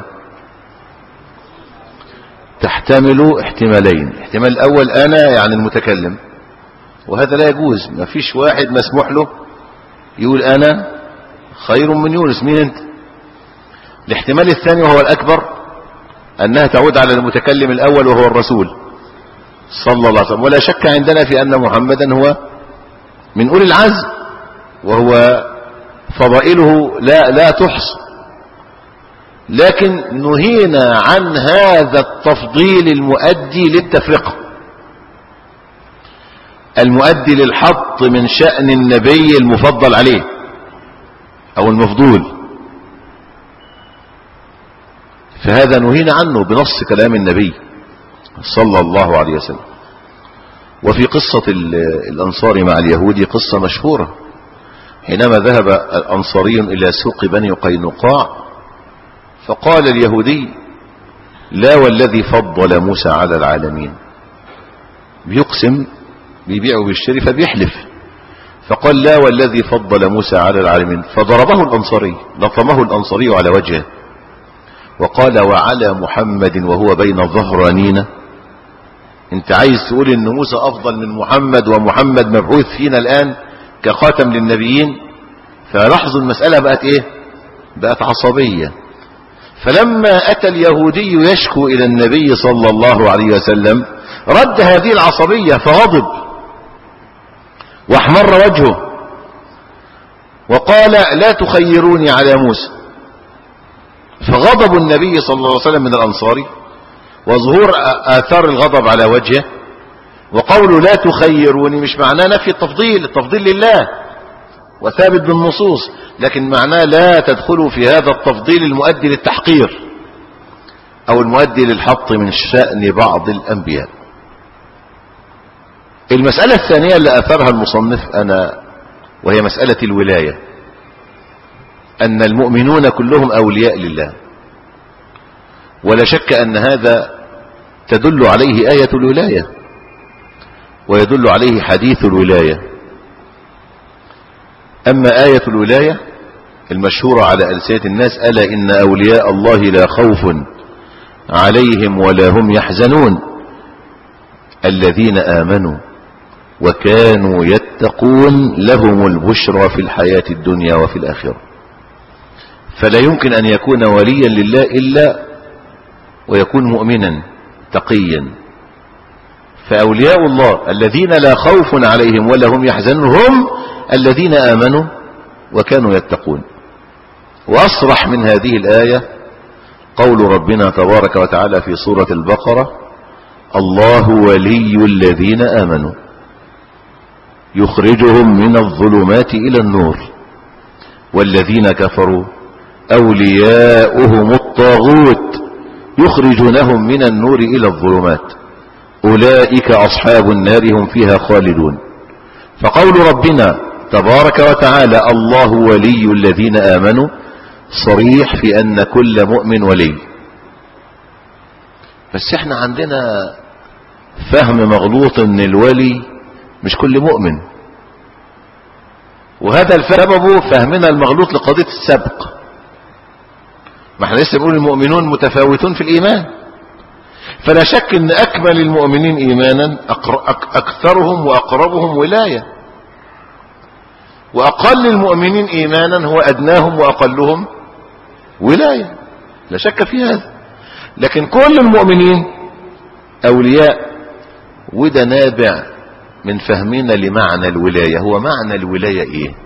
تحتمل احتمالين الاحتمال الأول أنا يعني المتكلم وهذا لا يجوز ما فيش واحد مسموح له يقول أنا خير من يونس مين أنت الاحتمال الثاني وهو الأكبر أنها تعود على المتكلم الأول وهو الرسول صلى الله عليه وسلم ولا شك عندنا في أن محمدا هو من أولي العزم وهو فضائله لا, لا تحصى لكن نهينا عن هذا التفضيل المؤدي للتفرقة المؤدي للحط من شأن النبي المفضل عليه أو المفضول فهذا نهينا عنه بنص كلام النبي صلى الله عليه وسلم وفي قصة الأنصار مع اليهود قصة مشهورة حينما ذهب الأنصاري إلى سوق بني قينقاع فقال اليهودي لا والذي فضل موسى على العالمين بيقسم بيبيع وبيشتري فبيحلف فقال لا والذي فضل موسى على العالمين فضربه الأنصاري لطمه الأنصاري على وجهه وقال وعلى محمد وهو بين ظهرانينا انت عايز تقول ان موسى افضل من محمد ومحمد مبعوث فينا الان كخاتم للنبيين فلاحظوا المسألة بقت ايه بقت عصبية فلما اتى اليهودي يشكو الى النبي صلى الله عليه وسلم رد هذه العصبية فغضب واحمر وجهه وقال لا تخيروني على موسى فغضب النبي صلى الله عليه وسلم من الأنصاري وظهور آثار الغضب على وجهه وقوله لا تخيروني مش معناه نفي التفضيل التفضيل لله وثابت بالنصوص لكن معناه لا تدخلوا في هذا التفضيل المؤدي للتحقير أو المؤدي للحط من شأن بعض الأنبياء المسألة الثانية اللي أثرها المصنف أنا وهي مسألة الولاية أن المؤمنون كلهم أولياء لله ولا شك أن هذا تدل عليه آية الولاية ويدل عليه حديث الولاية أما آية الولاية المشهورة على ألسنة الناس ألا إن أولياء الله لا خوف عليهم ولا هم يحزنون الذين آمنوا وكانوا يتقون لهم البشرى في الحياة الدنيا وفي الآخرة فلا يمكن أن يكون وليا لله إلا ويكون مؤمنا تقيا فأولياء الله الذين لا خوف عليهم ولا هم يحزنون هم الذين آمنوا وكانوا يتقون وأصرح من هذه الآية قول ربنا تبارك وتعالى في سورة البقرة الله ولي الذين آمنوا يخرجهم من الظلمات إلى النور والذين كفروا أولياؤهم الطاغوت يخرجونهم من النور إلى الظلمات أولئك أصحاب النار هم فيها خالدون فقول ربنا تبارك وتعالى الله ولي الذين آمنوا صريح في أن كل مؤمن ولي بس احنا عندنا فهم مغلوط ان الولي مش كل مؤمن وهذا سببه فهمنا المغلوط لقضية السبق ما احنا لسه بنقول المؤمنون متفاوتون في الإيمان فلا شك ان أكمل المؤمنين إيمانا أكثرهم وأقربهم ولاية وأقل المؤمنين إيمانا هو أدناهم وأقلهم ولاية لا شك في هذا لكن كل المؤمنين أولياء وده نابع من فهمنا لمعنى الولاية هو معنى الولاية ايه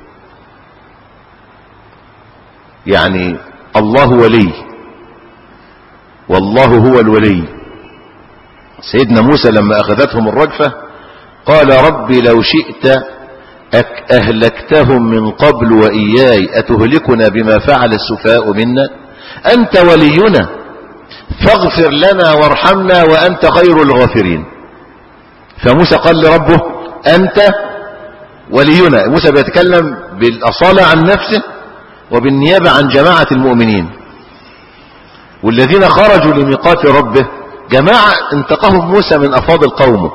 يعني الله ولي والله هو الولي سيدنا موسى لما أخذتهم الرجفة قال ربي لو شئت أهلكتهم من قبل وإياي أتهلكنا بما فعل السفاء منا أنت ولينا فاغفر لنا وارحمنا وأنت خير الغافرين فموسى قال لربه أنت ولينا موسى بيتكلم بالأصالة عن نفسه وبالنيابة عن جماعة المؤمنين والذين خرجوا لميقات ربه جماعة انتقهم موسى من أفاضل قومه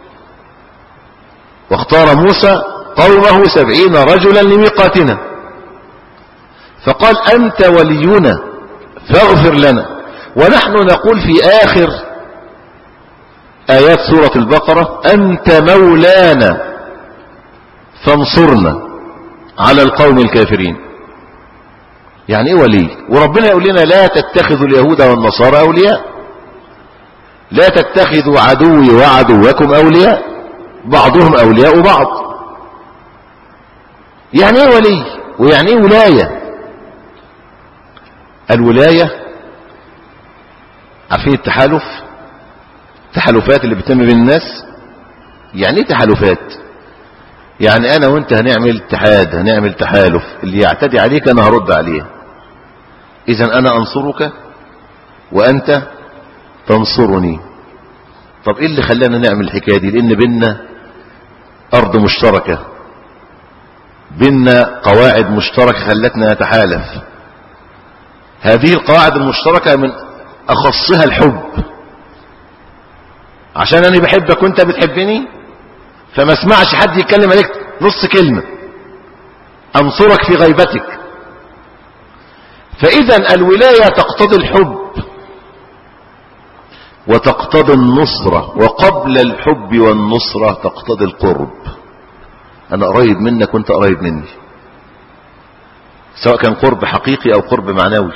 واختار موسى قومه سبعين رجلا لميقاتنا فقال أنت ولينا فاغفر لنا ونحن نقول في آخر آيات سورة البقرة أنت مولانا فانصرنا على القوم الكافرين يعني ايه ولي وربنا يقول لنا لا تتخذوا اليهود والنصارى أولياء لا تتخذوا عدوي وعدوكم أولياء بعضهم أولياء بعض يعني ايه ولي ويعني ايه ولاية الولاية عارفين التحالف التحالفات اللي بتتم بين الناس يعني ايه تحالفات يعني انا وانت هنعمل اتحاد هنعمل تحالف اللي يعتدي عليك انا هرد عليه اذا انا انصرك وانت تنصرني طب ايه اللي خلانا نعمل الحكايه دي لان بينا ارض مشتركه بينا قواعد مشتركه خلتنا نتحالف هذه القواعد المشتركه من اخصها الحب عشان انا بحبك وانت بتحبني فما اسمعش حد يتكلم عليك نص كلمة انصرك في غيبتك فاذا الولاية تقتضي الحب وتقتضي النصرة وقبل الحب والنصرة تقتضي القرب انا قريب منك وانت قريب مني سواء كان قرب حقيقي او قرب معنوي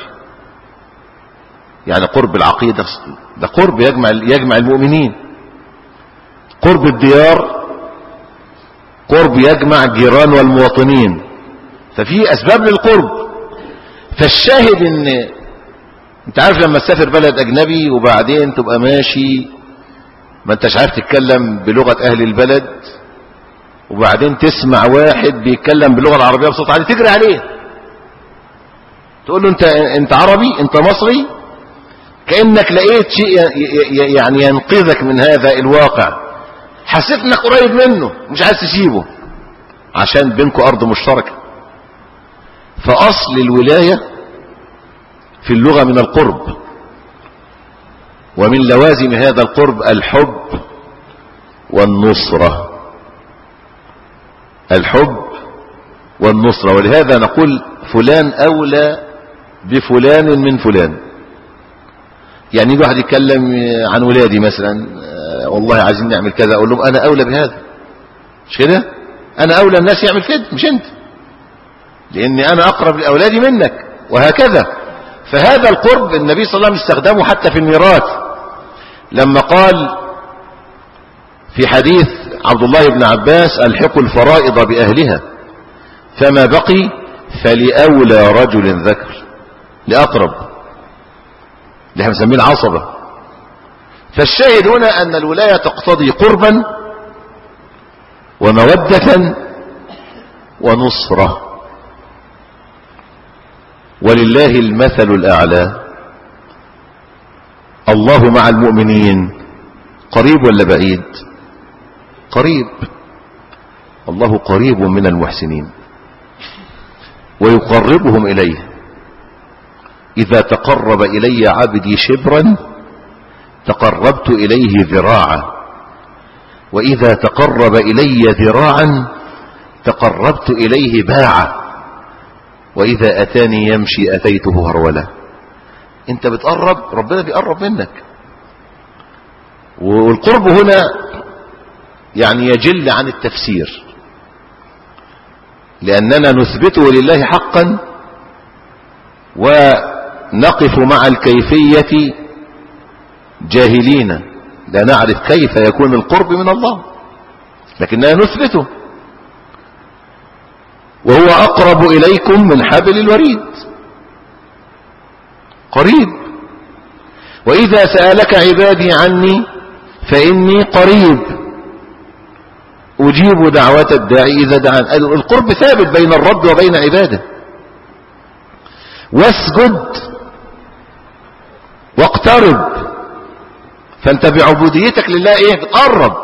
يعني قرب العقيدة ده قرب يجمع, يجمع المؤمنين قرب الديار قرب يجمع الجيران والمواطنين ففي اسباب للقرب فالشاهد ان انت عارف لما تسافر بلد اجنبي وبعدين تبقى ماشي ما انتش عارف تتكلم بلغة اهل البلد وبعدين تسمع واحد بيتكلم باللغة العربية بصوت عالي تجري عليه تقول له انت انت عربي انت مصري كأنك لقيت شيء يعني ينقذك من هذا الواقع حسيت انك قريب منه مش عايز تسيبه عشان بينكم ارض مشتركة فاصل الولاية في اللغة من القرب ومن لوازم هذا القرب الحب والنصرة الحب والنصرة ولهذا نقول فلان اولى بفلان من فلان يعني يجي واحد يتكلم عن ولادي مثلا والله عايزين نعمل كذا اقول لهم انا اولى بهذا مش كده انا اولى الناس يعمل كده مش انت لاني انا اقرب لاولادي منك وهكذا فهذا القرب النبي صلى الله عليه وسلم استخدمه حتى في الميراث لما قال في حديث عبد الله بن عباس الحقوا الفرائض باهلها فما بقي فلأولى رجل ذكر لأقرب اللي احنا بنسميه العصبة فالشاهد هنا أن الولاية تقتضي قربا ومودة ونصرة ولله المثل الأعلى الله مع المؤمنين قريب ولا بعيد قريب الله قريب من المحسنين ويقربهم إليه إذا تقرب إلي عبدي شبرا تقربت إليه ذراعا وإذا تقرب إلي ذراعا تقربت إليه باعا وإذا أتاني يمشي أتيته هرولا أنت بتقرب ربنا بيقرب منك والقرب هنا يعني يجل عن التفسير لأننا نثبته لله حقا ونقف مع الكيفية جاهلين لا نعرف كيف يكون القرب من الله لكننا نثبته وهو أقرب إليكم من حبل الوريد قريب وإذا سألك عبادي عني فإني قريب أجيب دعوة الداعي إذا دعان القرب ثابت بين الرب وبين عباده واسجد واقترب فانت بعبوديتك لله ايه تقرب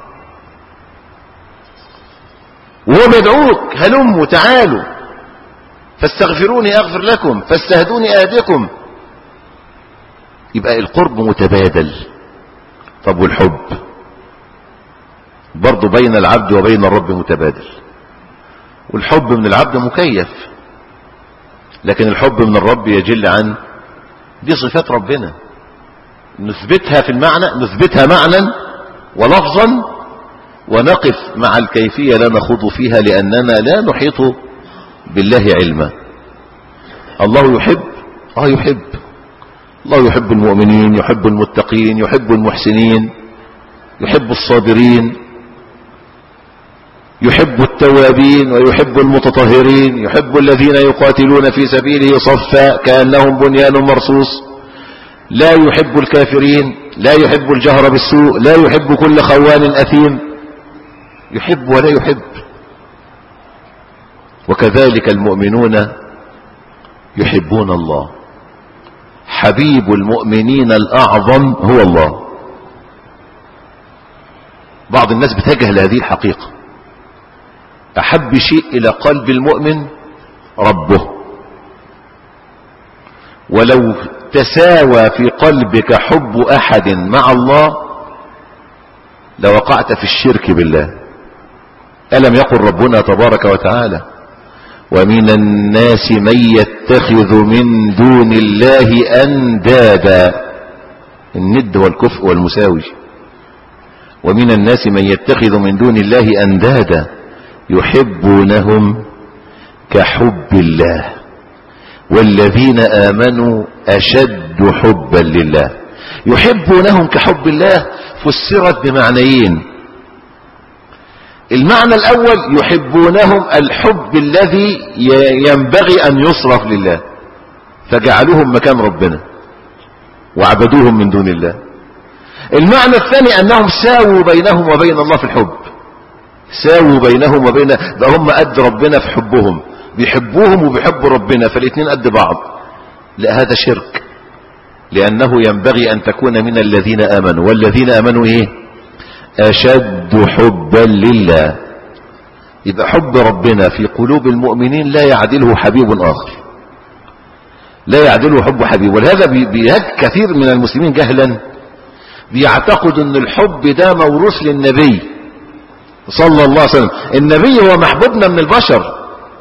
وهو بيدعوك هلموا تعالوا فاستغفروني اغفر لكم فاستهدوني اهدكم يبقى القرب متبادل طب والحب برضه بين العبد وبين الرب متبادل والحب من العبد مكيف لكن الحب من الرب يجل عن دي صفات ربنا نثبتها في المعنى نثبتها معنى ولفظا ونقف مع الكيفية لا نخوض فيها لأننا لا نحيط بالله علما الله يحب اه يحب الله يحب المؤمنين يحب المتقين يحب المحسنين يحب الصابرين يحب التوابين ويحب المتطهرين يحب الذين يقاتلون في سبيله صفا كأنهم بنيان مرصوص لا يحب الكافرين لا يحب الجهر بالسوء لا يحب كل خوان أثيم يحب ولا يحب وكذلك المؤمنون يحبون الله حبيب المؤمنين الأعظم هو الله بعض الناس بتجهل هذه الحقيقة أحب شيء إلى قلب المؤمن ربه ولو تساوى في قلبك حب أحد مع الله لوقعت في الشرك بالله ألم يقل ربنا تبارك وتعالى ومن الناس من يتخذ من دون الله أندادا الند والكفء والمساوي ومن الناس من يتخذ من دون الله أندادا يحبونهم كحب الله والذين آمنوا أشد حبا لله يحبونهم كحب الله فسرت بمعنيين المعنى الأول يحبونهم الحب الذي ينبغي أن يصرف لله فجعلوهم مكان ربنا وعبدوهم من دون الله المعنى الثاني أنهم ساووا بينهم وبين الله في الحب ساووا بينهم وبين ده هم قد ربنا في حبهم بيحبوهم وبيحبوا ربنا فالاثنين قد بعض لا هذا شرك لأنه ينبغي أن تكون من الذين آمنوا والذين آمنوا إيه أشد حبا لله يبقى حب ربنا في قلوب المؤمنين لا يعدله حبيب آخر لا يعدله حب حبيب ولهذا بيهج كثير من المسلمين جهلا بيعتقد ان الحب ده موروث للنبي صلى الله عليه وسلم النبي هو محبوبنا من البشر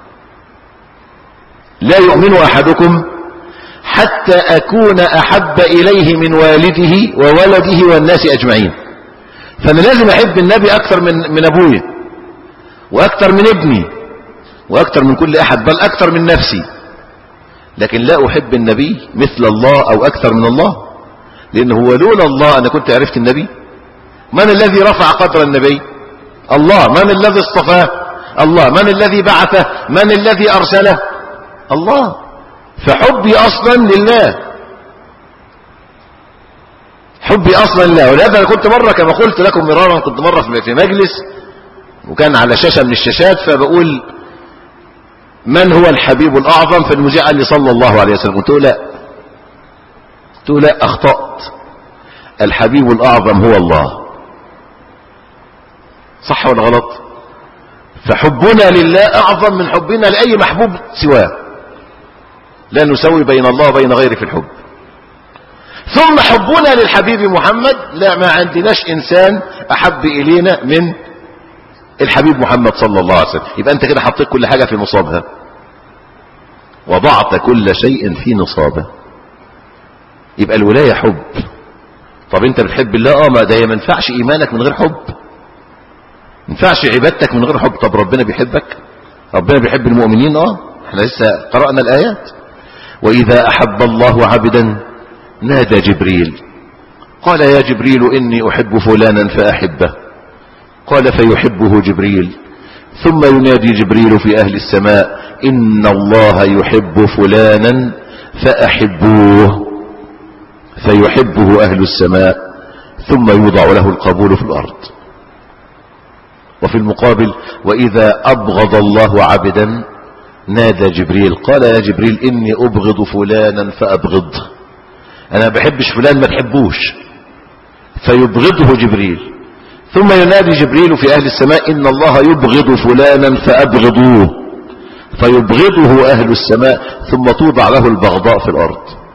لا يؤمن أحدكم حتى أكون أحب إليه من والده وولده والناس أجمعين فأنا لازم أحب النبي أكثر من, من أبويا وأكثر من ابني وأكثر من كل أحد بل أكثر من نفسي لكن لا أحب النبي مثل الله أو أكثر من الله لأنه هو لولا الله أنا كنت عرفت النبي من الذي رفع قدر النبي الله من الذي اصطفاه الله من الذي بعثه من الذي أرسله الله فحبي أصلا لله حبي أصلا لله ولهذا أنا كنت مرة كما قلت لكم مرارا كنت مرة في مجلس وكان على شاشة من الشاشات فبقول من هو الحبيب الأعظم فالمذيع قال لي صلى الله عليه وسلم قلت له لا قلت له لا أخطأت الحبيب الأعظم هو الله صح ولا غلط فحبنا لله أعظم من حبنا لأي محبوب سواه لا نسوي بين الله وبين غيره في الحب ثم حبنا للحبيب محمد لا ما عندناش إنسان أحب إلينا من الحبيب محمد صلى الله عليه وسلم يبقى أنت كده حطيت كل حاجة في نصابها وضعت كل شيء في نصابه يبقى الولاية حب طب انت بتحب الله اه ما ده ما ينفعش ايمانك من غير حب ما ينفعش عبادتك من غير حب طب ربنا بيحبك ربنا بيحب المؤمنين اه احنا لسه قرأنا الآيات وإذا أحب الله عبدا نادى جبريل قال يا جبريل إني أحب فلانا فأحبه قال فيحبه جبريل ثم ينادي جبريل في أهل السماء إن الله يحب فلانا فأحبوه فيحبه أهل السماء ثم يوضع له القبول في الأرض وفي المقابل وإذا أبغض الله عبدا نادى جبريل قال يا جبريل إني أبغض فلانا فأبغضه أنا بحبش فلان ما تحبوش فيبغضه جبريل ثم ينادي جبريل في أهل السماء إن الله يبغض فلانا فأبغضوه فيبغضه أهل السماء ثم توضع له البغضاء في الأرض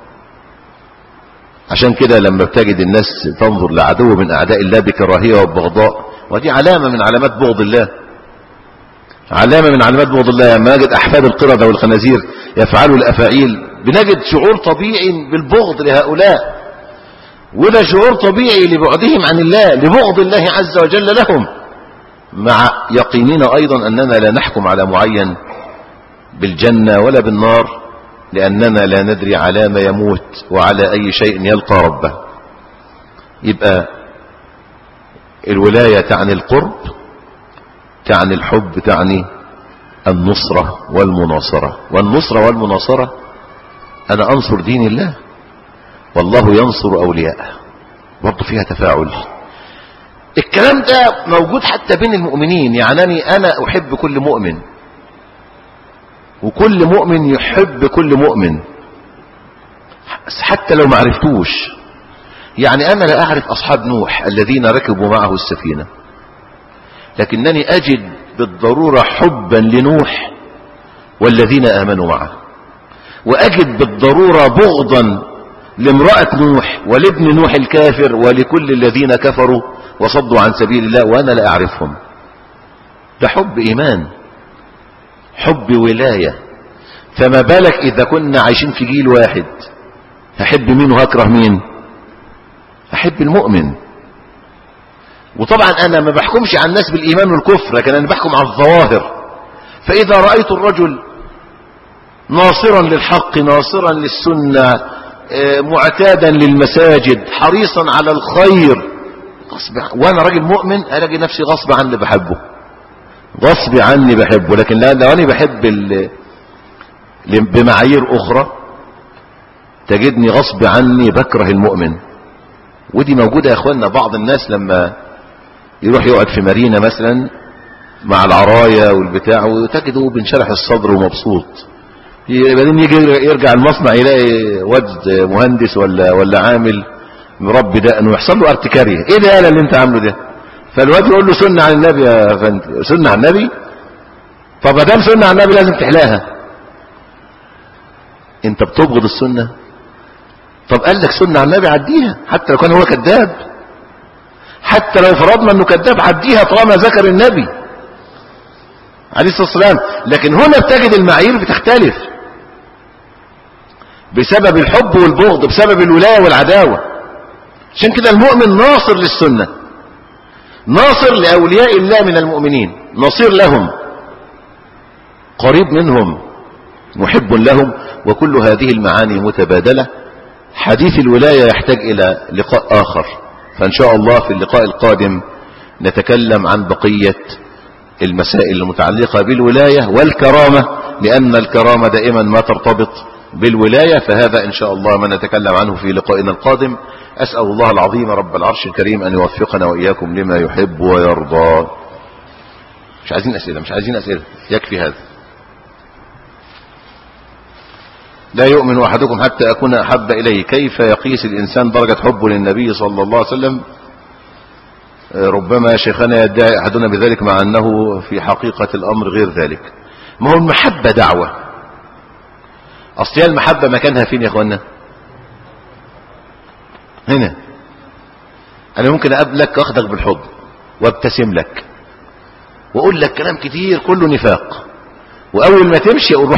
عشان كده لما بتجد الناس تنظر لعدو من أعداء الله بكراهية وبغضاء ودي علامة من علامات بغض الله علامة من علامات بغض الله لما نجد أحفاد القردة والخنازير يفعلوا الأفاعيل بنجد شعور طبيعي بالبغض لهؤلاء وده شعور طبيعي لبعدهم عن الله لبغض الله عز وجل لهم مع يقيننا أيضا أننا لا نحكم على معين بالجنة ولا بالنار لأننا لا ندري على ما يموت وعلى أي شيء يلقى ربه يبقى الولاية تعني القرب تعني الحب تعني النصرة والمناصرة والنصرة والمناصرة أنا أنصر دين الله والله ينصر أولياءه برضه فيها تفاعل الكلام ده موجود حتى بين المؤمنين يعني أنا أحب كل مؤمن وكل مؤمن يحب كل مؤمن حتى لو ما عرفتوش يعني أنا لا أعرف أصحاب نوح الذين ركبوا معه السفينة لكنني أجد بالضرورة حبا لنوح والذين آمنوا معه وأجد بالضرورة بغضا لامرأة نوح ولابن نوح الكافر ولكل الذين كفروا وصدوا عن سبيل الله وأنا لا أعرفهم ده حب إيمان حب ولاية فما بالك إذا كنا عايشين في جيل واحد هحب مين وهكره مين أحب المؤمن وطبعا أنا ما بحكمش على الناس بالإيمان والكفر لكن أنا بحكم على الظواهر فإذا رأيت الرجل ناصرا للحق ناصرا للسنة معتادا للمساجد حريصا على الخير غصب وانا راجل مؤمن الاقي نفسي غصب عني بحبه غصب عني بحبه لكن لو انا بحب ال... بمعايير اخرى تجدني غصب عني بكره المؤمن ودي موجودة يا اخوانا بعض الناس لما يروح يقعد في مارينا مثلا مع العرايا والبتاع وتجده بنشرح الصدر ومبسوط بعدين يجي يرجع المصنع يلاقي وجد مهندس ولا ولا عامل مربي دقنه ويحصل له ارتكاريه ايه ده اللي انت عامله ده فالواد يقول له سنه عن النبي يا فندم سنه عن النبي طب ما دام سنه عن النبي لازم تحلاها انت بتبغض السنه طب قال لك سنه عن النبي عديها حتى لو كان هو كذاب حتى لو فرضنا انه كذاب عديها طالما ذكر النبي عليه الصلاه والسلام لكن هنا بتجد المعايير بتختلف بسبب الحب والبغض بسبب الولايه والعداوه عشان كده المؤمن ناصر للسنه ناصر لاولياء الله من المؤمنين نصير لهم قريب منهم محب لهم وكل هذه المعاني متبادله حديث الولايه يحتاج الى لقاء اخر فان شاء الله في اللقاء القادم نتكلم عن بقيه المسائل المتعلقه بالولايه والكرامه لان الكرامه دائما ما ترتبط بالولايه فهذا ان شاء الله ما نتكلم عنه في لقائنا القادم اسال الله العظيم رب العرش الكريم ان يوفقنا واياكم لما يحب ويرضى مش عايزين أسئلة مش عايزين أسئلة يكفي هذا لا يؤمن أحدكم حتى أكون أحب إليه كيف يقيس الإنسان درجة حبه للنبي صلى الله عليه وسلم ربما شيخنا يدعي أحدنا بذلك مع أنه في حقيقة الأمر غير ذلك ما هو المحبة دعوة أصل هي المحبة مكانها فين يا أخوانا هنا أنا ممكن أقابلك وأخدك بالحضن وابتسم لك وأقول لك كلام كتير كله نفاق وأول ما تمشي أقول روح